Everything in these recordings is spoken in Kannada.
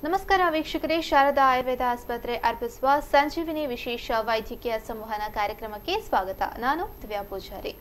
ನಮಸ್ಕಾರ ವೀಕ್ಷಕರೇ ಶಾರದಾ ಆಯುರ್ವೇದ ಆಸ್ಪತ್ರೆ ಅರ್ಪಿಸುವ ಸಂಜೀವಿನಿ ವಿಶೇಷ ವೈದ್ಯಕೀಯ ಸಂವಹನ ಕಾರ್ಯಕ್ರಮಕ್ಕೆ ಸ್ವಾಗತ ನಾನು ದಿವ್ಯಾ ಪೂಜಾರಿ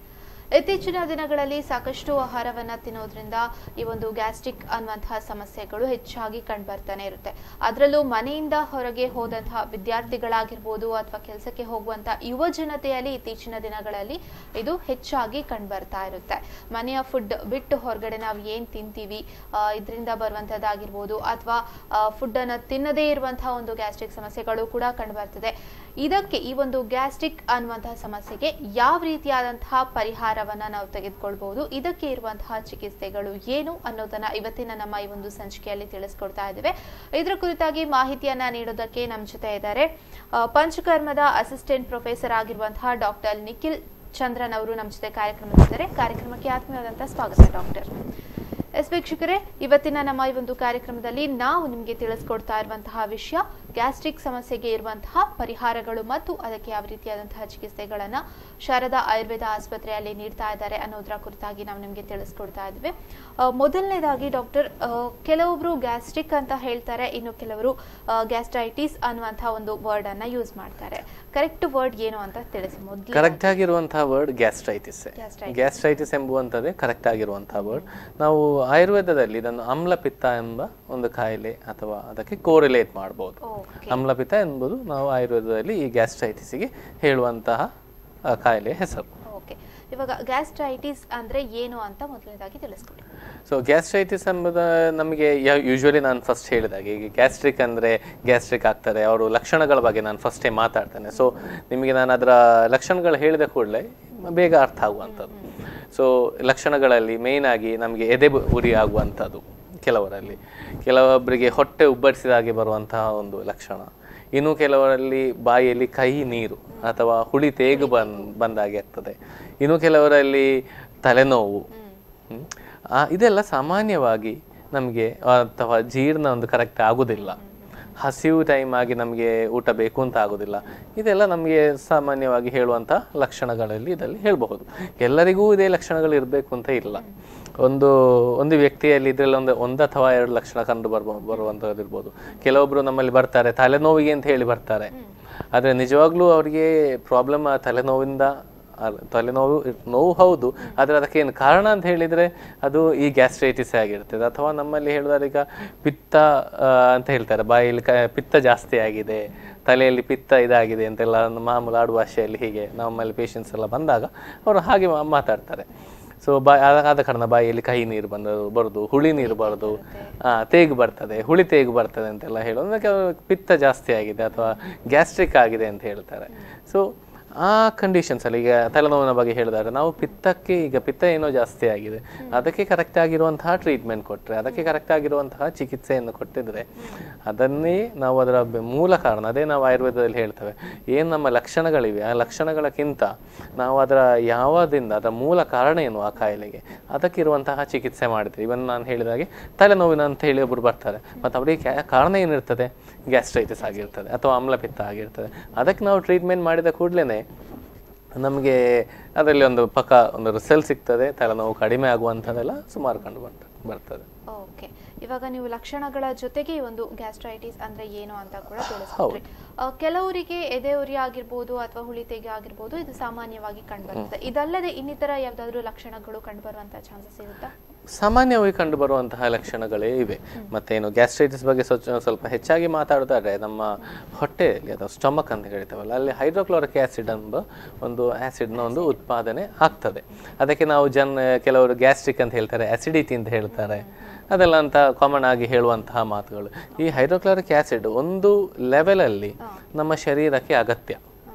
ಇತ್ತೀಚಿನ ದಿನಗಳಲ್ಲಿ ಸಾಕಷ್ಟು ಆಹಾರವನ್ನ ತಿನ್ನೋದ್ರಿಂದ ಈ ಒಂದು ಗ್ಯಾಸ್ಟ್ರಿಕ್ ಅನ್ನುವಂತಹ ಸಮಸ್ಯೆಗಳು ಹೆಚ್ಚಾಗಿ ಕಂಡುಬರ್ತಾನೆ ಇರುತ್ತೆ ಅದರಲ್ಲೂ ಮನೆಯಿಂದ ಹೊರಗೆ ಹೋದಂತಹ ವಿದ್ಯಾರ್ಥಿಗಳಾಗಿರ್ಬೋದು ಅಥವಾ ಕೆಲಸಕ್ಕೆ ಹೋಗುವಂತಹ ಯುವ ಜನತೆಯಲ್ಲಿ ಇತ್ತೀಚಿನ ದಿನಗಳಲ್ಲಿ ಇದು ಹೆಚ್ಚಾಗಿ ಕಂಡುಬರ್ತಾ ಇರುತ್ತೆ ಮನೆಯ ಫುಡ್ ಬಿಟ್ಟು ಹೊರಗಡೆ ನಾವು ಏನ್ ತಿಂತೀವಿ ಇದರಿಂದ ಬರುವಂತದ್ದಾಗಿರ್ಬೋದು ಅಥವಾ ಫುಡ್ ಅನ್ನ ತಿನ್ನದೇ ಇರುವಂತಹ ಒಂದು ಗ್ಯಾಸ್ಟ್ರಿಕ್ ಸಮಸ್ಯೆಗಳು ಕೂಡ ಕಂಡುಬರ್ತದೆ ಇದಕ್ಕೆ ಈ ಒಂದು ಗ್ಯಾಸ್ಟ್ರಿಕ್ ಅನ್ನುವಂತಹ ಸಮಸ್ಯೆಗೆ ಯಾವ ರೀತಿಯಾದಂತಹ ಪರಿಹಾರವನ್ನ ನಾವು ತೆಗೆದುಕೊಳ್ಬಹುದು ಇದಕ್ಕೆ ಇರುವಂತಹ ಚಿಕಿತ್ಸೆಗಳು ಏನು ಅನ್ನೋದನ್ನ ಇವತ್ತಿನ ನಮ್ಮ ಈ ಒಂದು ಸಂಚಿಕೆಯಲ್ಲಿ ತಿಳಿಸ್ಕೊಡ್ತಾ ಇದ್ದೇವೆ ಇದರ ಕುರಿತಾಗಿ ಮಾಹಿತಿಯನ್ನ ನೀಡೋದಕ್ಕೆ ನಮ್ಮ ಜೊತೆ ಇದ್ದಾರೆ ಆ, ಪಂಚಕರ್ಮದ ಅಸಿಸ್ಟೆಂಟ್ ಪ್ರೊಫೆಸರ್ ಆಗಿರುವಂತಹ ಡಾಕ್ಟರ್ ನಿಖಿಲ್ ಚಂದ್ರನ್ ಅವರು ನಮ್ಮ ಜೊತೆ ಕಾರ್ಯಕ್ರಮದಲ್ಲಿದ್ದಾರೆ ಕಾರ್ಯಕ್ರಮಕ್ಕೆ ಆತ್ಮೀಯವಾದಂತಹ ಸ್ವಾಗತ ಡಾಕ್ಟರ್ ಎಸ್ ವೀಕ್ಷಕರೇ ಇವತ್ತಿನ ನಮ್ಮ ಈ ಒಂದು ಕಾರ್ಯಕ್ರಮದಲ್ಲಿ ನಾವು ನಿಮಗೆ ತಿಳಿಸ್ಕೊಡ್ತಾ ಇರುವಂತಹ ವಿಷಯ ಗ್ಯಾಸ್ಟ್ರಿಕ್ ಸಮಸ್ಯೆಗೆ ಇರುವಂತಹ ಪರಿಹಾರಗಳು ಮತ್ತು ಅದಕ್ಕೆ ಯಾವ ರೀತಿಯಾದಂತಹ ಚಿಕಿತ್ಸೆಗಳನ್ನ ಶಾರದಾ ಆಯುರ್ವೇದ ಆಸ್ಪತ್ರೆಯಲ್ಲಿ ನೀಡ್ತಾ ಇದ್ದಾರೆ ಅನ್ನೋದರ ಕುರಿತಾಗಿ ನಾವು ನಿಮಗೆ ತಿಳಿಸ್ಕೊಡ್ತಾ ಇದ್ವಿ ಆ, ಮೊದಲನೇದಾಗಿ ಡಾಕ್ಟರ್ ಕೆಲವೊಬ್ರು ಗ್ಯಾಸ್ಟ್ರಿಕ್ ಅಂತ ಹೇಳ್ತಾರೆ ಇನ್ನು ಕೆಲವರು ಗ್ಯಾಸ್ಟ್ರೈಟಿಸ್ ಅನ್ನುವಂತಹ ಒಂದು ವರ್ಡ್ ಅನ್ನ ಯೂಸ್ ಮಾಡ್ತಾರೆ ಕರೆಕ್ಟ್ ವರ್ಡ್ ಏನು ಅಂತ ತಿಳಿಸಿ ಮೊದಲು ಕರೆಕ್ಟ್ ಆಗಿರುವಂತಹ ವರ್ಡ್ ಗ್ಯಾಸ್ಟ್ರೈಟಿಸ್ Gastritis. ಗ್ಯಾಸ್ಟ್ರೈಟಿಸ್ ಎಂಬುವಂಥದ್ದೇ ಕರೆಕ್ಟ್ ಆಗಿರುವಂತಹ ವರ್ಡ್ ನಾವು ಆಯುರ್ವೇದದಲ್ಲಿ ಇದನ್ನು ಆಮ್ಲಪಿತ್ತ ಎಂಬ ಒಂದು ಕಾಯಿಲೆ ಅಥವಾ ಅದಕ್ಕೆ ಕೋರಿಲೇಟ್ ಮಾಡಬಹುದು ಓಕೆ ಆಮ್ಲಪಿತ್ತ ಎಂಬುದು ನಾವು ಆಯುರ್ವೇದದಲ್ಲಿ ಈ ಗ್ಯಾಸ್ಟ್ರೈಟಿಸ್ಗೆ ಹೇಳುವಂತಹ ಆ, ಕಾಯಿಲೆಯ ಹೆಸರು ಓಕೆ ಇವಾಗ ಗ್ಯಾಸ್ಟ್ರೈಟಿಸ್ ಅಂದ್ರೆ ಏನು ಅಂತ ಮೊದಲನೇದಾಗಿ ತಿಳಿಸ್ಕೊಡಿ ಸೊ ಗ್ಯಾಸ್ಟ್ರೈಟಿಸ್ ಎಂಬುದು ನಮಗೆ ಯೂಶ್ವಲಿ ನಾನು ಫಸ್ಟ್ ಹೇಳಿದಾಗೆ ಈಗ ಗ್ಯಾಸ್ಟ್ರಿಕ್ ಅಂದರೆ ಗ್ಯಾಸ್ಟ್ರಿಕ್ ಆಗ್ತದೆ ಅವರು ಲಕ್ಷಣಗಳ ಬಗ್ಗೆ ನಾನು ಫಸ್ಟೇ ಮಾತಾಡ್ತೇನೆ ಸೊ ನಿಮಗೆ ನಾನು ಅದರ ಲಕ್ಷಣಗಳು ಹೇಳಿದ ಕೂಡಲೇ ಬೇಗ ಅರ್ಥ ಆಗುವಂಥದ್ದು ಸೊ ಲಕ್ಷಣಗಳಲ್ಲಿ ಮೇಯ್ನ್ ಆಗಿ ನಮಗೆ ಎದೆ ಬು- ಉರಿ ಆಗುವಂಥದ್ದು ಕೆಲವರಲ್ಲಿ ಕೆಲವೊಬ್ಬರಿಗೆ ಹೊಟ್ಟೆ ಉಬ್ಬರಿಸಿದ ಹಾಗೆ ಬರುವಂತಹ ಒಂದು ಲಕ್ಷಣ ಇನ್ನು ಕೆಲವರಲ್ಲಿ ಬಾಯಿಯಲ್ಲಿ ಕಹಿ ನೀರು ಅಥವಾ ಹುಳಿ ತೇಗು ಬನ್ ಬಂದಾಗೆ ಆಗ್ತದೆ ಇನ್ನು ಕೆಲವರಲ್ಲಿ ತಲೆನೋವು ಹ್ಮ್. ಆ, ಇದೆಲ್ಲ ಸಾಮಾನ್ಯವಾಗಿ ನಮಗೆ ಅಥವಾ ಜೀರ್ಣ ಒಂದು ಕರೆಕ್ಟ್ ಆಗುದಿಲ್ಲ ಹಸಿವು ಟೈಮ್ ಆಗಿ ನಮಗೆ ಊಟ ಬೇಕು ಅಂತ ಆಗೋದಿಲ್ಲ ಇದೆಲ್ಲ ನಮಗೆ ಸಾಮಾನ್ಯವಾಗಿ ಹೇಳುವಂಥ ಲಕ್ಷಣಗಳಲ್ಲಿ ಇದರಲ್ಲಿ ಹೇಳಬಹುದು ಎಲ್ಲರಿಗೂ ಇದೇ ಲಕ್ಷಣಗಳು ಇರಬೇಕು ಅಂತ ಇಲ್ಲ ಒಂದು ಒಂದು ವ್ಯಕ್ತಿಯಲ್ಲಿ ಇದರಲ್ಲಿ ಒಂದು ಒಂದು ಅಥವಾ ಎರಡು ಲಕ್ಷಣ ಕಂಡು ಬರ್ಬೋ ಬರುವಂಥದ್ದು ಇರ್ಬೋದು ಕೆಲವೊಬ್ರು ನಮ್ಮಲ್ಲಿ ಬರ್ತಾರೆ ತಲೆನೋವಿಗೆ ಅಂತ ಹೇಳಿ ಬರ್ತಾರೆ ಆದರೆ ನಿಜವಾಗ್ಲೂ ಅವರಿಗೆ ಪ್ರಾಬ್ಲಮ್ ಆ ತಲೆನೋವಿಂದ ಅಲ್ಲ, ತಲೆನೋವು ಇರ್- ನೋವು ಹೌದು ಆದರೆ ಅದಕ್ಕೆ ಏನು ಕಾರಣ ಅಂತ ಹೇಳಿದರೆ ಅದು ಈ ಗ್ಯಾಸ್ಟ್ರೈಟಿಸ್ ಆಗಿರ್ತದೆ ಅಥವಾ ನಮ್ಮಲ್ಲಿ ಹೇಳಿದ್ರೆ ಈಗ ಪಿತ್ತ ಆ, ಅಂತ ಹೇಳ್ತಾರೆ ಬಾಯಲ್ಲಿ ಕ ಪಿತ್ತ ಜಾಸ್ತಿ ಆಗಿದೆ ತಲೆಯಲ್ಲಿ ಪಿತ್ತ ಇದಾಗಿದೆ ಅಂತೆಲ್ಲ ಒಂದು ಮಾಮೂಲು ಆಡು ಭಾಷೆಯಲ್ಲಿ ಹೀಗೆ ನಮ್ಮಲ್ಲಿ ಪೇಷಂಟ್ಸ್ ಎಲ್ಲ ಬಂದಾಗ ಅವರು ಹಾಗೆ ಮಾ- ಮಾತಾಡ್ತಾರೆ ಸೊ ಬಾ ಆದ ಆದ ಕಾರಣ ಬಾಯಿಯಲ್ಲಿ ಕಹಿ ನೀರು ಬಂದು ಬರೋದು ಹುಳಿ ನೀರು ಬರೋದು ಆ, ತೇಗು ಬರ್ತದೆ ಹುಳಿ ತೇಗು ಬರ್ತದೆ ಅಂತೆಲ್ಲ ಹೇಳೋದು ಅದಕ್ಕೆ ಅವ್ರು ಪಿತ್ತ ಜಾಸ್ತಿ ಆಗಿದೆ ಅಥವಾ ಗ್ಯಾಸ್ಟ್ರಿಕ್ ಆಗಿದೆ ಅಂತ ಹೇಳ್ತಾರೆ ಸೊ ಆ ಕಂಡೀಷನ್ಸ್ ಅಲ್ಲಿ ಈಗ ತಲೆನೋವಿನ ಬಗ್ಗೆ ಹೇಳಿದಾಗ ನಾವು ಪಿತ್ತಕ್ಕೆ ಈಗ ಪಿತ್ತ ಏನೋ ಜಾಸ್ತಿ ಆಗಿದೆ ಅದಕ್ಕೆ ಕರೆಕ್ಟ್ ಆಗಿರುವಂತಹ ಟ್ರೀಟ್ಮೆಂಟ್ ಕೊಟ್ಟರೆ ಅದಕ್ಕೆ ಕರೆಕ್ಟ್ ಆಗಿರುವಂತಹ ಚಿಕಿತ್ಸೆಯನ್ನು ಕೊಟ್ಟಿದ್ರೆ ಅದನ್ನೇ ನಾವು ಅದರ ಬೆ- ಮೂಲ ಕಾರಣ ಅದೇ ನಾವು ಆಯುರ್ವೇದದಲ್ಲಿ ಹೇಳ್ತೇವೆ ಏನು ನಮ್ಮ ಲಕ್ಷಣಗಳಿವೆ ಆ ಲಕ್ಷಣಗಳಕ್ಕಿಂತ ನಾವು ಅದರ ಯಾವದಿಂದ ಅದರ ಮೂಲ ಕಾರಣ ಏನು ಆ ಕಾಯಿಲೆಗೆ ಅದಕ್ಕಿರುವಂತಹ ಚಿಕಿತ್ಸೆ ಮಾಡಿದ್ರೆ ಇವನ್ ನಾನು ಹೇಳಿದಾಗೆ ತಲೆನೋವಿನ ಅಂತ ಹೇಳಿ ಒಬ್ಬರು ಬರ್ತಾರೆ ಮತ್ತು ಅವರಿಗೆ ಕ್ಯಾ- ಕಾರಣ ಏನಿರ್ತದೆ ಗ್ಯಾಸ್ಟ್ರೈಟಿಸ್ ಆಗಿರ್ತದೆ ಅಥವಾ ಆಮ್ಲಪಿತ್ತ ಆಗಿರ್ತದೆ ಅದಕ್ಕೆ ನಾವು ಟ್ರೀಟ್ಮೆಂಟ್ ಮಾಡಿದ ಕೂಡಲೇ ನಮಗೆ ಅದರಲ್ಲಿ ಒಂದು ಪಕ್ಕ ಒಂದು ರಿಸಲ್ಟ್ ಸಿಗ್ತದೆ ತಲೆನೋವು ಕಡಿಮೆ ಆಗುವಂಥದ್ದೆಲ್ಲ ಸುಮಾರು ಕಂಡು ಬಂತ ಬರ್ತದೆ ಓಕೆ ಇವಾಗ ನೀವು ಲಕ್ಷಣಗಳ ಜೊತೆಗೆ ಈ ಒಂದು ಗ್ಯಾಸ್ಟ್ರೈಟಿಸ್ ಅಂದ್ರೆ ಏನು ಅಂತ ಕೂಡ ತಿಳಿಸ್ಕೊಟ್ರಿ ಆ, ಕೆಲವರಿಗೆ ಎದೆ ಉರಿ ಆಗಿರ್ಬೋದು ಅಥವಾ ಹುಳಿತೆಗೆ ಆಗಿರ್ಬೋದು ಇದು ಸಾಮಾನ್ಯವಾಗಿ ಕಂಡುಬರ್ತದೆ ಇದಲ್ಲದೆ ಇನ್ನಿತರ ಯಾವ್ದಾದ್ರು ಲಕ್ಷಣಗಳು ಕಂಡುಬರುವಂತ ಚಾನ್ಸಸ್ ಇರುತ್ತಾ ಸಾಮಾನ್ಯವಾಗಿ ಕಂಡು ಬರುವಂತಹ ಲಕ್ಷಣಗಳೇ ಇವೆ ಮತ್ತೇನು ಗ್ಯಾಸ್ಟ್ರೈಟಿಸ್ ಬಗ್ಗೆ ಸ್ವಚ್ಛ ಸ್ವಲ್ಪ ಹೆಚ್ಚಾಗಿ ಮಾತಾಡೋದಾದ್ರೆ ನಮ್ಮ ಹೊಟ್ಟೆಯಲ್ಲಿ ಅಥವಾ ಸ್ಟಮಕ್ ಅಂತ ಹೇಳ್ತೇವಲ್ಲ ಅಲ್ಲಿ ಹೈಡ್ರೋಕ್ಲೋರಿಕ್ ಆ್ಯಸಿಡ್ ಎಂಬ ಒಂದು ಆ್ಯಸಿಡ್ನ ಒಂದು ಉತ್ಪಾದನೆ ಆಗ್ತದೆ ಅದಕ್ಕೆ ನಾವು ಜನ ಕೆಲವರು ಗ್ಯಾಸ್ಟ್ರಿಕ್ ಅಂತ ಹೇಳ್ತಾರೆ ಆಸಿಡಿಟಿ ಅಂತ ಹೇಳ್ತಾರೆ ಅದೆಲ್ಲ ಅಂತ ಕಾಮನ್ ಆಗಿ ಹೇಳುವಂತಹ ಮಾತುಗಳು ಈ ಹೈಡ್ರೋಕ್ಲೋರಿಕ್ ಆ್ಯಸಿಡ್ ಒಂದು ಲೆವೆಲಲ್ಲಿ ನಮ್ಮ ಶರೀರಕ್ಕೆ ಅಗತ್ಯ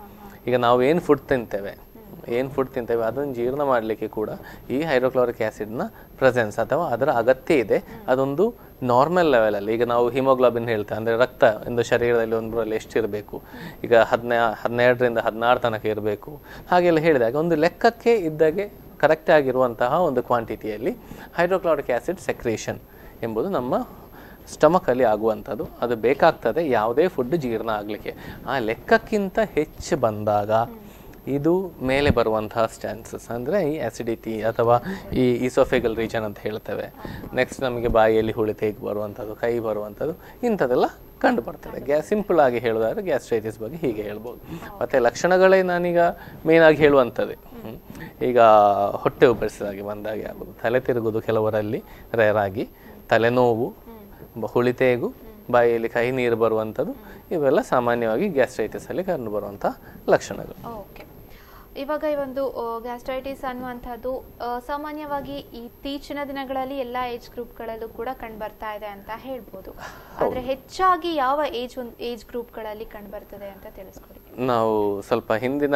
ಈಗ ನಾವು ಏನು ಫುಡ್ ತಿಂತೇವೆ ಏನು ಫುಡ್ ತಿಂತೇವೆ ಅದನ್ನು ಜೀರ್ಣ ಮಾಡಲಿಕ್ಕೆ ಕೂಡ ಈ ಹೈಡ್ರೋಕ್ಲೋರಿಕ್ ಆ್ಯಸಿಡ್ನ ಪ್ರೆಸೆನ್ಸ್ ಅಥವಾ ಅದರ ಅಗತ್ಯ ಇದೆ ಅದೊಂದು ನಾರ್ಮಲ್ ಲೆವೆಲಲ್ಲಿ ಈಗ ನಾವು ಹಿಮೋಗ್ಲೋಬಿನ್ ಹೇಳ್ತೇವೆ ಅಂದರೆ ರಕ್ತ ಒಂದು ಶರೀರದಲ್ಲಿ ಒಂದರಲ್ಲಿ ಎಷ್ಟಿರಬೇಕು ಈಗ ಹದಿನಾ ಹನ್ನೆರಡರಿಂದ ಹದಿನಾರು ತನಕ ಇರಬೇಕು ಹಾಗೆಲ್ಲ ಹೇಳಿದಾಗ ಒಂದು ಲೆಕ್ಕಕ್ಕೆ ಇದ್ದಾಗೆ ಕರೆಕ್ಟ್ ಆಗಿರುವಂತಹ ಒಂದು ಕ್ವಾಂಟಿಟಿಯಲ್ಲಿ ಹೈಡ್ರೋಕ್ಲೋರಿಕ್ ಆ್ಯಸಿಡ್ ಸೆಕ್ರೇಷನ್ ಎಂಬುದು ನಮ್ಮ ಸ್ಟಮಕಲ್ಲಿ ಆಗುವಂಥದ್ದು ಅದು ಬೇಕಾಗ್ತದೆ ಯಾವುದೇ ಫುಡ್ ಜೀರ್ಣ ಆಗಲಿಕ್ಕೆ ಆ ಲೆಕ್ಕಕ್ಕಿಂತ ಹೆಚ್ಚು ಬಂದಾಗ ಇದು ಮೇಲೆ ಬರುವಂತಹ ಸ್ಟ್ಯಾನ್ಸಸ್ ಅಂದರೆ ಈ ಆಸಿಡಿಟಿ ಅಥವಾ ಈ ಇಸೋಫೆಗಲ್ ರೀಜನ್ ಅಂತ ಹೇಳ್ತೇವೆ ನೆಕ್ಸ್ಟ್ ನಮಗೆ ಬಾಯಿಯಲ್ಲಿ ಹುಳಿ ತೇಗ್ ಬರುವಂಥದ್ದು ಕೈ ಬರುವಂಥದ್ದು ಇಂಥದ್ದೆಲ್ಲ ಕಂಡು ಬರ್ತದೆ ಗ್ಯಾಸ್ ಸಿಂಪಲ್ ಆಗಿ ಹೇಳೋದಾದ್ರೆ ಗ್ಯಾಸ್ಟ್ರೈಟಿಸ್ ಬಗ್ಗೆ ಹೀಗೆ ಹೇಳ್ಬೋದು ಮತ್ತು ಲಕ್ಷಣಗಳೇ ನಾನೀಗ ಮೇನ್ ಆಗಿ ಹೇಳುವಂಥದ್ದೇ ಹ್ಮ್. ಈಗ ಹೊಟ್ಟೆ ಉಬ್ಬರಿಸಿದಾಗೆ ಬಂದಾಗೆ ಆಗೋದು ತಲೆ ತಿರುಗೋದು ಕೆಲವರಲ್ಲಿ ರೇರ್ ಆಗಿ ತಲೆನೋವು ಬ- ಹುಳಿತೇಗು ಬಾಯಿಯಲ್ಲಿ ಕೈ ನೀರು ಬರುವಂಥದ್ದು ಇವೆಲ್ಲ ಸಾಮಾನ್ಯವಾಗಿ ಗ್ಯಾಸ್ಟ್ರೈಟಿಸ್ ಅಲ್ಲಿ ಕಂಡು ಬರುವಂಥ ಲಕ್ಷಣಗಳು ಓಕೆ ಇವಾಗ ಈ ಒಂದು ಗ್ಯಾಸ್ಟ್ರೈಟಿಸ್ ಅನ್ನುವಂಥದ್ದು ಆ, ಸಾಮಾನ್ಯವಾಗಿ ಇತ್ತೀಚಿನ ದಿನಗಳಲ್ಲಿ ಎಲ್ಲ ಏಜ್ ಗ್ರೂಪ್ಗಳಲ್ಲೂ ಕೂಡ ಕಂಡು ಬರ್ತಾ ಇದೆ ಅಂತ ಹೇಳ್ಬೋದು ಆದ್ರೆ ಹೆಚ್ಚಾಗಿ ಯಾವ ಏಜ್ ಏಜ್ ಗ್ರೂಪ್ಗಳಲ್ಲಿ ಕಂಡು ಬರ್ತದೆ ಅಂತ ತಿಳಿಸ್ಕೊಡಿ ನಾವು ಸ್ವಲ್ಪ ಹಿಂದಿನ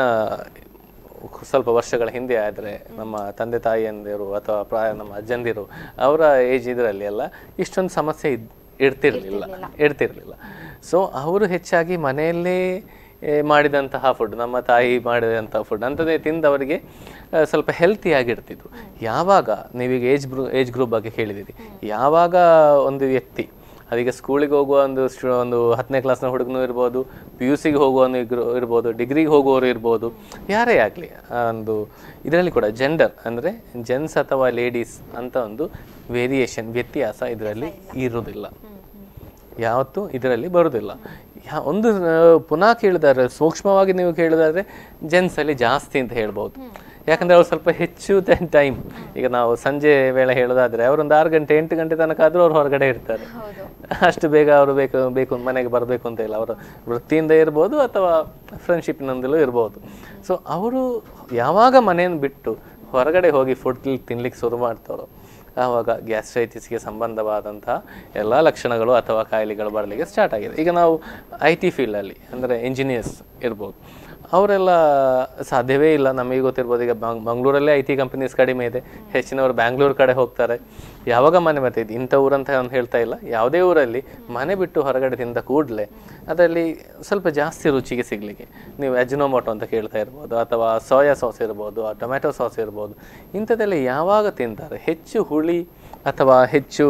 ಸ್ವಲ್ಪ ವರ್ಷಗಳ ಹಿಂದೆ ಆದರೆ ನಮ್ಮ ತಂದೆ ತಾಯಿಯಂದಿರು ಅಥವಾ ಪ್ರಾಯ ನಮ್ಮ ಅಜ್ಜಂದಿರು ಅವರ ಏಜ್ ಇದರಲ್ಲಿ ಎಲ್ಲ ಇಷ್ಟೊಂದು ಸಮಸ್ಯೆ ಇದ್- ಇರ್ತಿರ್ಲಿಲ್ಲ ಇರ್ತಿರ್ಲಿಲ್ಲ ಸೊ ಅವರು ಹೆಚ್ಚಾಗಿ ಮನೆಯಲ್ಲೇ ಏ, ಮಾಡಿದಂತಹ ಫುಡ್ ನಮ್ಮ ತಾಯಿ ಮಾಡಿದಂತಹ ಫುಡ್ ಅಂಥದ್ದೇ ತಿಂದು ಅವರಿಗೆ ಆ, ಸ್ವಲ್ಪ ಹೆಲ್ತಿ ಆಗಿರ್ತಿದ್ರು ಯಾವಾಗ ನೀವೀಗ ಏಜ್ ಗ್ರೂ ಏಜ್ ಗ್ರೂಪ್ ಬಗ್ಗೆ ಕೇಳಿದಿರಿ ಯಾವಾಗ ಒಂದು ವ್ಯಕ್ತಿ ಅದೀಗ ಸ್ಕೂಲಿಗೆ ಹೋಗುವ ಒಂದು ಸ್ಟು ಒಂದು ಹತ್ತನೇ ಕ್ಲಾಸ್ನ ಹುಡುಗನೂ ಇರ್ಬೋದು ಪಿ ಯು ಸಿಗೆ ಹೋಗುವನು ಇಗ್ರು- ಇರ್ಬೋದು ಡಿಗ್ರಿಗೆ ಹೋಗುವವರು ಇರ್ಬೋದು ಯಾರೇ ಆಗಲಿ ಒಂದು ಇದರಲ್ಲಿ ಕೂಡ ಜೆಂಡರ್ ಅಂದರೆ ಜೆಂಟ್ಸ್ ಅಥವಾ ಲೇಡೀಸ್ ಅಂತ ಒಂದು ವೇರಿಯೇಷನ್ ವ್ಯತ್ಯಾಸ ಇದರಲ್ಲಿ ಇರುವುದಿಲ್ಲ ಯಾವತ್ತೂ ಇದರಲ್ಲಿ ಬರುವುದಿಲ್ಲ ಯಾ ಒಂದು ಆ, ಪುನಃ ಕೇಳಿದಾರೆ ಸೂಕ್ಷ್ಮವಾಗಿ ನೀವು ಕೇಳಿದಾದ್ರೆ ಜೆಂಟ್ಸಲ್ಲಿ ಜಾಸ್ತಿ ಅಂತ ಹೇಳ್ಬೋದು ಯಾಕಂದ್ರೆ ಅವ್ರು ಸ್ವಲ್ಪ ಹೆಚ್ಚು ಟೈಮ್ ಈಗ ನಾವು ಸಂಜೆ ವೇಳೆ ಹೇಳೋದಾದ್ರೆ ಅವರೊಂದು ಆರು ಗಂಟೆ ಎಂಟು ಗಂಟೆ ತನಕ ಆದರೂ ಅವ್ರು ಹೊರಗಡೆ ಇರ್ತಾರೆ ಹೌದು ಅಷ್ಟು ಬೇಗ ಅವರು ಬೇಕು ಬೇಕು ಮನೆಗೆ ಬರಬೇಕು ಅಂತ ಇಲ್ಲ ಅವರು ವೃತ್ತಿಯಿಂದ ಇರ್ಬೋದು ಅಥವಾ ಫ್ರೆಂಡ್ಶಿಪ್ನಿಂದಲೂ ಇರ್ಬೋದು ಸೊ ಅವರು ಯಾವಾಗ ಮನೆಯನ್ನು ಬಿಟ್ಟು ಹೊರಗಡೆ ಹೋಗಿ ಫುಡ್ ತಿನ್ಲಿಕ್ಕೆ ಶುರು ಮಾಡ್ತಾರೋ ಆವಾಗ ಗ್ಯಾಸ್ಟ್ರೈಟಿಸ್ಗೆ ಸಂಬಂಧವಾದಂತಹ ಎಲ್ಲ ಲಕ್ಷಣಗಳು ಅಥವಾ ಕಾಯಿಲೆಗಳು ಬರಲಿಕ್ಕೆ ಸ್ಟಾರ್ಟ್ ಆಗಿದೆ ಈಗ ನಾವು ಐ ಟಿ ಫೀಲ್ಡಲ್ಲಿ ಅಂದರೆ ಇಂಜಿನಿಯರ್ಸ್ ಇರ್ಬೋದು ಅವರೆಲ್ಲ ಸಾಧ್ಯವೇ ಇಲ್ಲ ನಮಗೆ ಗೊತ್ತಿರ್ಬೋದು ಈಗ ಬಂಗ್ ಮಂಗಳೂರಲ್ಲೇ ಐ ಟಿ ಕಂಪನೀಸ್ ಕಡಿಮೆ ಇದೆ ಹೆಚ್ಚಿನವರು ಬ್ಯಾಂಗ್ಳೂರ್ ಕಡೆ ಹೋಗ್ತಾರೆ ಯಾವಾಗ ಮನೆ ಮತ್ತೆ ಇದು ಇಂಥ ಊರಂತ ನಾನು ಹೇಳ್ತಾ ಇಲ್ಲ ಯಾವುದೇ ಊರಲ್ಲಿ ಮನೆ ಬಿಟ್ಟು ಹೊರಗಡೆ ತಿಂದ ಕೂಡಲೇ ಅದರಲ್ಲಿ ಸ್ವಲ್ಪ ಜಾಸ್ತಿ ರುಚಿಗೆ ಸಿಗಲಿಕ್ಕೆ ನೀವು ಅಜ್ನೋಮೋಟೊ ಅಂತ ಕೇಳ್ತಾ ಇರ್ಬೋದು ಅಥವಾ ಸೋಯಾ ಸಾಸ್ ಇರ್ಬೋದು ಟೊಮ್ಯಾಟೊ ಸಾಸ್ ಇರ್ಬೋದು ಇಂಥದ್ದೆಲ್ಲ ಯಾವಾಗ ತಿಂತಾರೆ ಹೆಚ್ಚು ಹುಳಿ ಅಥವಾ ಹೆಚ್ಚು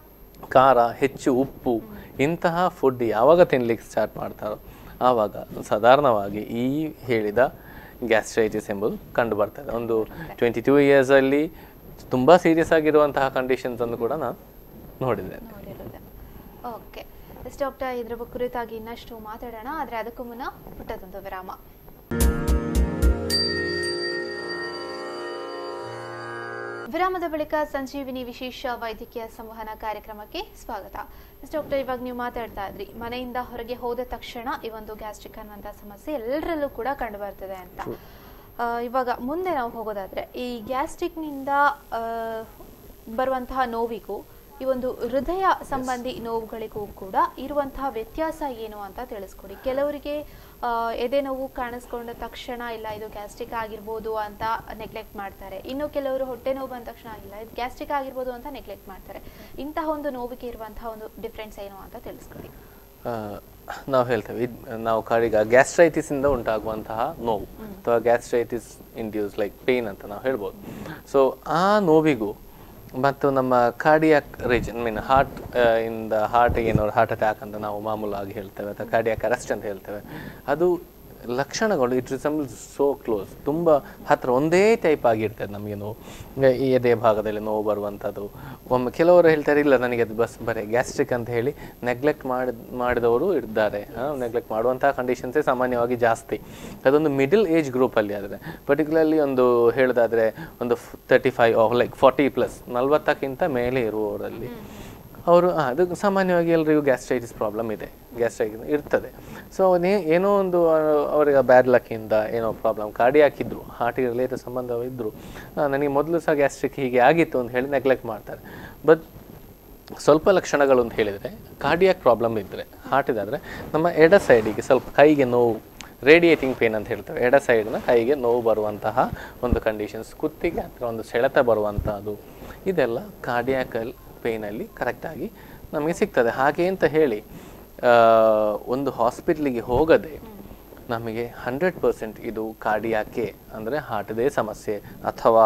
ಖಾರ ಹೆಚ್ಚು ಉಪ್ಪು ಇಂತಹ ಫುಡ್ ಯಾವಾಗ ತಿನ್ಲಿಕ್ಕೆ ಸ್ಟಾರ್ಟ್ ಮಾಡ್ತಾರೋ ಆವಾಗ ಸಾಧಾರಣವಾಗಿ ಈ ಹೇಳಿದ ಗ್ಯಾಸ್ಟ್ರೈಟಿಸ್ ಎಂಬುದು ಕಂಡು ಬರ್ತದೆ ಒಂದು ಟ್ವೆಂಟಿ ಟೂ ಇಯರ್ಸಲ್ಲಿ ತುಂಬ ಸೀರಿಯಸ್ ಆಗಿರುವಂತಹ ಕಂಡೀಷನ್ಸ್ ಅನ್ನು ಕೂಡ ನಾನು ನೋಡಿದ್ದೇನೆ ನೋಡಿರೋದೆ ಓಕೆ ಎಸ್ ಡಾಕ್ಟರ್ ಇದ್ರ ಬಗ್ಗೆ ಕುರಿತಾಗಿ ಇನ್ನಷ್ಟು ಮಾತಾಡೋಣ ಆದ್ರೆ ಅದಕ್ಕೂ ಮುನ್ನ ಪುಟ್ಟದೊಂದು ವಿರಾಮ ವಿರಾಮದ ಬಳಿಕ ಸಂಜೀವಿನಿ ವಿಶೇಷ ವೈದ್ಯಕೀಯ ಸಂವಹನ ಕಾರ್ಯಕ್ರಮಕ್ಕೆ ಸ್ವಾಗತ ಎಸ್ ಡಾಕ್ಟರ್ ಇವಾಗ ನೀವು ಮಾತಾಡ್ತಾ ಇದ್ರಿ ಮನೆಯಿಂದ ಹೊರಗೆ ಹೋದ ತಕ್ಷಣ ಈ ಒಂದು ಗ್ಯಾಸ್ಟ್ರಿಕ್ ಅನ್ನುವಂಥ ಸಮಸ್ಯೆ ಎಲ್ಲರಲ್ಲೂ ಕೂಡ ಕಂಡು ಬರ್ತದೆ ಅಂತ ಆ, ಇವಾಗ ಮುಂದೆ ನಾವು ಹೋಗೋದಾದ್ರೆ ಈ ಗ್ಯಾಸ್ಟ್ರಿಕ್ನಿಂದ ಆ, ಬರುವಂತಹ ನೋವಿಗೂ ಈ ಒಂದು ಹೃದಯ ಸಂಬಂಧಿ ನೋವುಗಳಿಗೂ ಕೂಡ ಇರುವಂತಹ ವ್ಯತ್ಯಾಸ ಏನು ಅಂತ ತಿಳಿಸ್ಕೊಡಿ ಕೆಲವರಿಗೆ ಆ, ಎದೆ ನೋವು ಕಾಣಿಸ್ಕೊಂಡ ತಕ್ಷಣ ಇಲ್ಲ ಇದು ಗ್ಯಾಸ್ಟ್ರಿಕ್ ಆಗಿರ್ಬೋದು ಅಂತ ನೆಗ್ಲೆಕ್ಟ್ ಮಾಡ್ತಾರೆ ಇನ್ನು ಕೆಲವರು ಹೊಟ್ಟೆ ನೋವು ಬಂದ ತಕ್ಷಣ ಇಲ್ಲ ಇದು ಗ್ಯಾಸ್ಟ್ರಿಕ್ ಆಗಿರ್ಬೋದು ಅಂತ ನೆಗ್ಲೆಕ್ಟ್ ಮಾಡ್ತಾರೆ ಇಂತಹ ಒಂದು ನೋವಿಗೆ ಇರುವಂತಹ ಒಂದು ಡಿಫ್ರೆನ್ಸ್ ಏನು ಅಂತ ತಿಳಿಸ್ಕೊಡಿ ಆ, ನಾವು ಹೇಳ್ತೇವೆ ಇದ್- ನಾವು ಕಾಡಿಗ ಗ್ಯಾಸ್ಟ್ರೈಟಿಸ್ ಇಂದ ಉಂಟಾಗುವಂತಹ ನೋವು ಅಥವಾ ಗ್ಯಾಸ್ಟ್ರೈಟಿಸ್ ಇಂಡ್ಯೂಸ್ ಲೈಕ್ ಪೇನ್ ಅಂತ ನಾವು ಹೇಳ್ಬೋದು ಸೊ ಆ ನೋವಿಗೂ ಮತ್ತು ನಮ್ಮ ಕಾರ್ಡಿಯಾಕ್ ರೀಜನ್ ಮೀನ್ ಹಾರ್ಟ್ ಇಂದ ಹಾರ್ಟಿಗೆ ಏನಾದ್ರು ಹಾರ್ಟ್ ಅಟ್ಯಾಕ್ ಅಂತ ನಾವು ಮಾಮೂಲಾಗಿ ಹೇಳ್ತೇವೆ ಅಥವಾ ಕಾರ್ಡಿಯಾಕ್ ಅರೆಸ್ಟ್ ಅಂತ ಹೇಳ್ತೇವೆ ಅದು ಲಕ್ಷಣಗಳು ಇಟ್ ರಿಸಂಬಲ್ಸ್ ಸೋ ಕ್ಲೋಸ್ ತುಂಬ ಹತ್ರ ಒಂದೇ ಟೈಪ್ ಆಗಿರ್ತದೆ ನಮಗೆ ನೋವು ಈಗ ಈ ಎದೆ ಭಾಗದಲ್ಲಿ ನೋವು ಬರುವಂಥದ್ದು ಒಮ್ಮೆ ಕೆಲವರು ಹೇಳ್ತಾರೆ ಇಲ್ಲ ನನಗೆ ಅದು ಬಸ್ ಬರೀ ಗ್ಯಾಸ್ಟ್ರಿಕ್ ಅಂತ ಹೇಳಿ ನೆಗ್ಲೆಕ್ಟ್ ಮಾಡಿ ಮಾಡಿದವರು ಇದ್ದಾರೆ ನೆಗ್ಲೆಕ್ಟ್ ಮಾಡುವಂತಹ ಕಂಡೀಷನ್ಸೇ ಸಾಮಾನ್ಯವಾಗಿ ಜಾಸ್ತಿ ಅದೊಂದು ಮಿಡಲ್ ಏಜ್ ಗ್ರೂಪಲ್ಲಿ ಆದರೆ ಪರ್ಟಿಕ್ಯುಲರ್ಲಿ ಒಂದು ಹೇಳೋದಾದರೆ ಒಂದು thirty five like forty plus ನಲ್ವತ್ತಕ್ಕಿಂತ ಮೇಲೆ ಇರುವವರಲ್ಲಿ ಅವರು ಆ, ಅದು ಸಾಮಾನ್ಯವಾಗಿ ಎಲ್ರಿಗೂ ಗ್ಯಾಸ್ಟ್ರೈಟಿಸ್ ಪ್ರಾಬ್ಲಮ್ ಇದೆ ಗ್ಯಾಸ್ಟ್ರೈಟಿಸ್ ಇರ್ತದೆ ಸೊ ಏನೋ ಒಂದು ಆ, ಅವರಿಗೆ ಬ್ಯಾಡ್ ಲಕ್ಕಿಂದ ಏನೋ ಪ್ರಾಬ್ಲಮ್ ಕಾರ್ಡಿ ಹಾಕಿದ್ರು ಹಾರ್ಟಿಗೆ ರಿಲೇಟೆಡ್ ಸಂಬಂಧ ಇದ್ದರು ನನಗೆ ಮೊದಲು ಸಹ ಗ್ಯಾಸ್ಟ್ರಿಕ್ ಹೀಗೆ ಆಗಿತ್ತು ಅಂತ ಹೇಳಿ ನೆಗ್ಲೆಕ್ಟ್ ಮಾಡ್ತಾರೆ ಬಟ್ ಸ್ವಲ್ಪ ಲಕ್ಷಣಗಳು ಅಂತ ಹೇಳಿದರೆ ಕಾರ್ಡಿಯಾಕ್ ಪ್ರಾಬ್ಲಮ್ ಇದ್ದರೆ ಹಾರ್ಟ್ ಇದಾದರೆ ನಮ್ಮ ಎಡ ಸೈಡಿಗೆ ಸ್ವಲ್ಪ ಕೈಗೆ ನೋವು ರೇಡಿಯೇಟಿಂಗ್ ಪೇನ್ ಅಂತ ಹೇಳ್ತೇವೆ ಎಡ ಸೈಡ್ನ ಕೈಗೆ ನೋವು ಬರುವಂತಹ ಒಂದು ಕಂಡೀಷನ್ಸ್ ಕುತ್ತಿಗೆ ಹತ್ರ ಒಂದು ಸೆಳೆತ ಬರುವಂತಹದ್ದು ಇದೆಲ್ಲ ಕಾರ್ಡಿಯಾಕಲ್ ಪೇನಲ್ಲಿ ಕರೆಕ್ಟಾಗಿ ನಮಗೆ ಸಿಗ್ತದೆ ಹಾಗೆ ಅಂತ ಹೇಳಿ ಆ, ಒಂದು ಹಾಸ್ಪಿಟ್ಲಿಗೆ ಹೋಗದೆ ನಮಗೆ ಹಂಡ್ರೆಡ್ ಪರ್ಸೆಂಟ್ ಇದು ಕಾರ್ಡಿಯಾಕೆ ಅಂದರೆ ಹಾರ್ಟ್ದೇ ಸಮಸ್ಯೆ ಅಥವಾ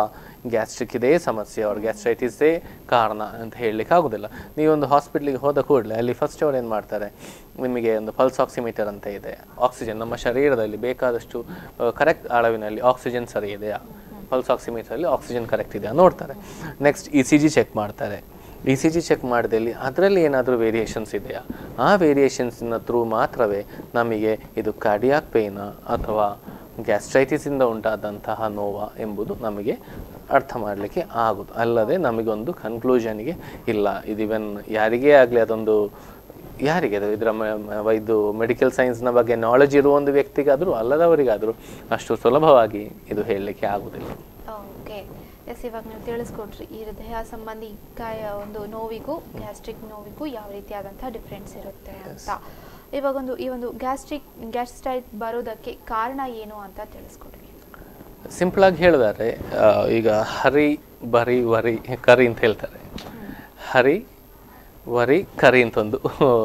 ಗ್ಯಾಸ್ಟ್ರಿಕ್ ಇದೇ ಸಮಸ್ಯೆ ಅವ್ರ ಗ್ಯಾಸ್ಟ್ರೈಟಿಸೇ ಕಾರಣ ಅಂತ ಹೇಳಲಿಕ್ಕೆ ಆಗೋದಿಲ್ಲ ನೀವೊಂದು ಹಾಸ್ಪಿಟ್ಲಿಗೆ ಹೋದ ಕೂಡಲೇ ಅಲ್ಲಿ ಫಸ್ಟ್ ಅವ್ರು ಏನು ಮಾಡ್ತಾರೆ ನಿಮಗೆ ಒಂದು ಪಲ್ಸ್ ಆಕ್ಸಿಮೀಟರ್ ಅಂತ ಇದೆ ಆಕ್ಸಿಜನ್ ನಮ್ಮ ಶರೀರದಲ್ಲಿ ಬೇಕಾದಷ್ಟು ಕರೆಕ್ಟ್ ಅಳವಿನಲ್ಲಿ ಆಕ್ಸಿಜನ್ ಸರಿ ಇದೆಯಾ ಪಲ್ಸ್ ಆಕ್ಸಿಮೀಟರಲ್ಲಿ ಆಕ್ಸಿಜನ್ ಕರೆಕ್ಟ್ ಇದೆಯಾ ನೋಡ್ತಾರೆ next E C G check ಮಾಡ್ತಾರೆ ಇ ಸಿ ಜಿ ಚೆಕ್ ಮಾಡಿದಲ್ಲಿ ಅದರಲ್ಲಿ ಏನಾದರೂ ವೇರಿಯೇಷನ್ಸ್ ಇದೆಯಾ ಆ ವೇರಿಯೇಷನ್ಸಿನ ಥ್ರೂ ಮಾತ್ರವೇ ನಮಗೆ ಇದು ಕಾರ್ಡಿಯಾಕ್ ಪೇಯ್ನ ಅಥವಾ ಗ್ಯಾಸ್ಟ್ರೈಟಿಸಿಂದ ಉಂಟಾದಂತಹ ನೋವ ಎಂಬುದು ನಮಗೆ ಅರ್ಥ ಮಾಡಲಿಕ್ಕೆ ಆಗೋದು ಅಲ್ಲದೆ ನಮಗೊಂದು ಕನ್ಕ್ಲೂಷನ್ಗೆ ಇಲ್ಲ ಇದು ಇವನ್ ಯಾರಿಗೇ ಆಗಲಿ ಅದೊಂದು ಯಾರಿಗೆ ಅದು ಇದರ ಮ- ಮ- ಇದು ಮೆಡಿಕಲ್ ಸೈನ್ಸ್ನ ಬಗ್ಗೆ ನಾಲೆಜ್ ಇರುವ ಒಂದು ವ್ಯಕ್ತಿಗಾದರೂ ಅಲ್ಲದವರಿಗಾದರೂ ಅಷ್ಟು ಸುಲಭವಾಗಿ ಇದು ಹೇಳಲಿಕ್ಕೆ ಆಗುವುದಿಲ್ಲ ಓಕೆ ಎಸ್ ಇವಾಗ ನೀವು ತಿಳಿಸ್ಕೊಟ್ರಿ ಈ ಹೃದಯ ಸಂಬಂಧಿ ಗಾಯ ಒಂದು ನೋವಿಗೂ ಗ್ಯಾಸ್ಟ್ರಿಕ್ ನೋವಿಗೂ ಯಾವ ರೀತಿಯಾದಂತಹ ಡಿಫ್ರೆನ್ಸ್ ಇರುತ್ತೆ ಅಂತ ಇವಾಗ ಒಂದು ಈ ಒಂದು ಗ್ಯಾಸ್ಟ್ರಿಕ್ ಗ್ಯಾಸ್ಟ್ರೈಟ್ ಬರೋದಕ್ಕೆ ಕಾರಣ ಏನು ಅಂತ ತಿಳಿಸ್ಕೊಡ್ರಿ ಸಿಂಪಲ್ ಆಗಿ ಹೇಳಿದರೆ ಆ, ಈಗ ಹರಿ ಬರಿ ವರಿ ಕರಿ ಅಂತ ಹೇಳ್ತಾರೆ ಹರಿ ವರಿ ಕರಿ ಅಂತ ಒಂದು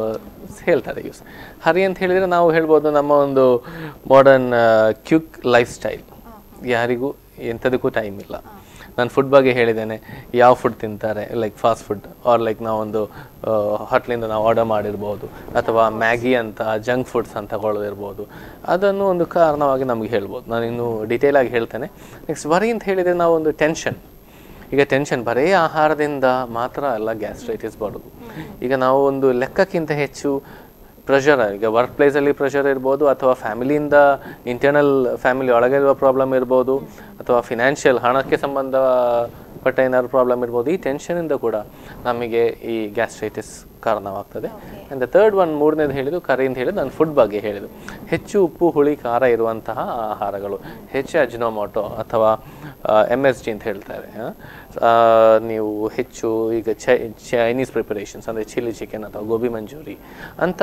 ಹೇಳ್ತಾರೆ ಯೂಸ್ ಹರಿ ಅಂತ ಹೇಳಿದರೆ ನಾವು ಹೇಳ್ಬೋದು ನಮ್ಮ ಒಂದು ಮಾಡರ್ನ್ ಕ್ಯೂಕ್ ಲೈಫ್ ಸ್ಟೈಲ್ ಯಾರಿಗೂ ಎಂಥದಕ್ಕೂ ಟೈಮ್ ಇಲ್ಲ ನಾನು ಫುಡ್ ಬಗ್ಗೆ ಹೇಳಿದ್ದೇನೆ ಯಾವ ಫುಡ್ ತಿಂತಾರೆ like fast food or like ನಾವೊಂದು ಹೋಟ್ಲಿಂದ ನಾವು ಆರ್ಡರ್ ಮಾಡಿರ್ಬೋದು ಅಥವಾ ಮ್ಯಾಗಿ ಅಂತ ಜಂಕ್ ಫುಡ್ಸ್ ಅಂತ ತಗೊಳ್ಳೋದಿರ್ಬೋದು ಅದನ್ನು ಒಂದು ಕಾರಣವಾಗಿ ನಮಗೆ ಹೇಳ್ಬೋದು ನಾನು ಇನ್ನು ಡೀಟೇಲ್ ಆಗಿ ಹೇಳ್ತೇನೆ ನೆಕ್ಸ್ಟ್ ವರಿ ಅಂತ ಹೇಳಿದರೆ ನಾವು ಒಂದು ಟೆನ್ಷನ್ ಈಗ ಟೆನ್ಷನ್ ಬರೀ ಆಹಾರದಿಂದ ಮಾತ್ರ ಅಲ್ಲ ಗ್ಯಾಸ್ಟ್ರೈಟಿಸ್ ಬರೋದು ಈಗ ನಾವು ಒಂದು ಲೆಕ್ಕಕ್ಕಿಂತ ಹೆಚ್ಚು ಪ್ರೆಷರ್ ಈಗ ವರ್ಕ್ ಪ್ಲೇಸಲ್ಲಿ ಪ್ರೆಷರ್ ಇರ್ಬೋದು ಅಥವಾ ಫ್ಯಾಮಿಲಿಯಿಂದ ಇಂಟರ್ನಲ್ ಫ್ಯಾಮಿಲಿ ಒಳಗಿರುವ ಪ್ರಾಬ್ಲಮ್ ಇರ್ಬೋದು ಅಥವಾ ಫಿನಾನ್ಷಿಯಲ್ ಹಣಕ್ಕೆ ಸಂಬಂಧಪಟ್ಟ ಏನಾದ್ರು ಪ್ರಾಬ್ಲಮ್ ಇರ್ಬೋದು ಈ ಟೆನ್ಷನಿಂದ ಕೂಡ ನಮಗೆ ಈ ಗ್ಯಾಸ್ಟ್ರೈಟಿಸ್ ಕಾರಣವಾಗ್ತದೆ ಆ್ಯಂಡ್ ದ ಥರ್ಡ್ ಒನ್ ಮೂರನೇದು ಹೇಳಿದ್ದು ಕರಿ ಅಂತ ಹೇಳಿದ್ದು ನಾನು ಫುಡ್ ಬಗ್ಗೆ ಹೇಳಿದ್ದು ಹೆಚ್ಚು ಉಪ್ಪು ಹುಳಿ ಖಾರ ಇರುವಂತಹ ಆಹಾರಗಳು ಹೆಚ್ಚು ಅಜ್ನೋಮೋಟೊ ಅಥವಾ ಎಮ್ ಎಸ್ ಜಿ ಅಂತ ಹೇಳ್ತಾರೆ ಆ, ಆ, ನೀವು ಹೆಚ್ಚು ಈಗ ಚೈ ಚೈನೀಸ್ ಪ್ರಿಪರೇಷನ್ಸ್ ಅಂದರೆ ಚಿಲ್ಲಿ ಚಿಕನ್ ಅಥವಾ ಗೋಬಿ ಮಂಚೂರಿ ಅಂತ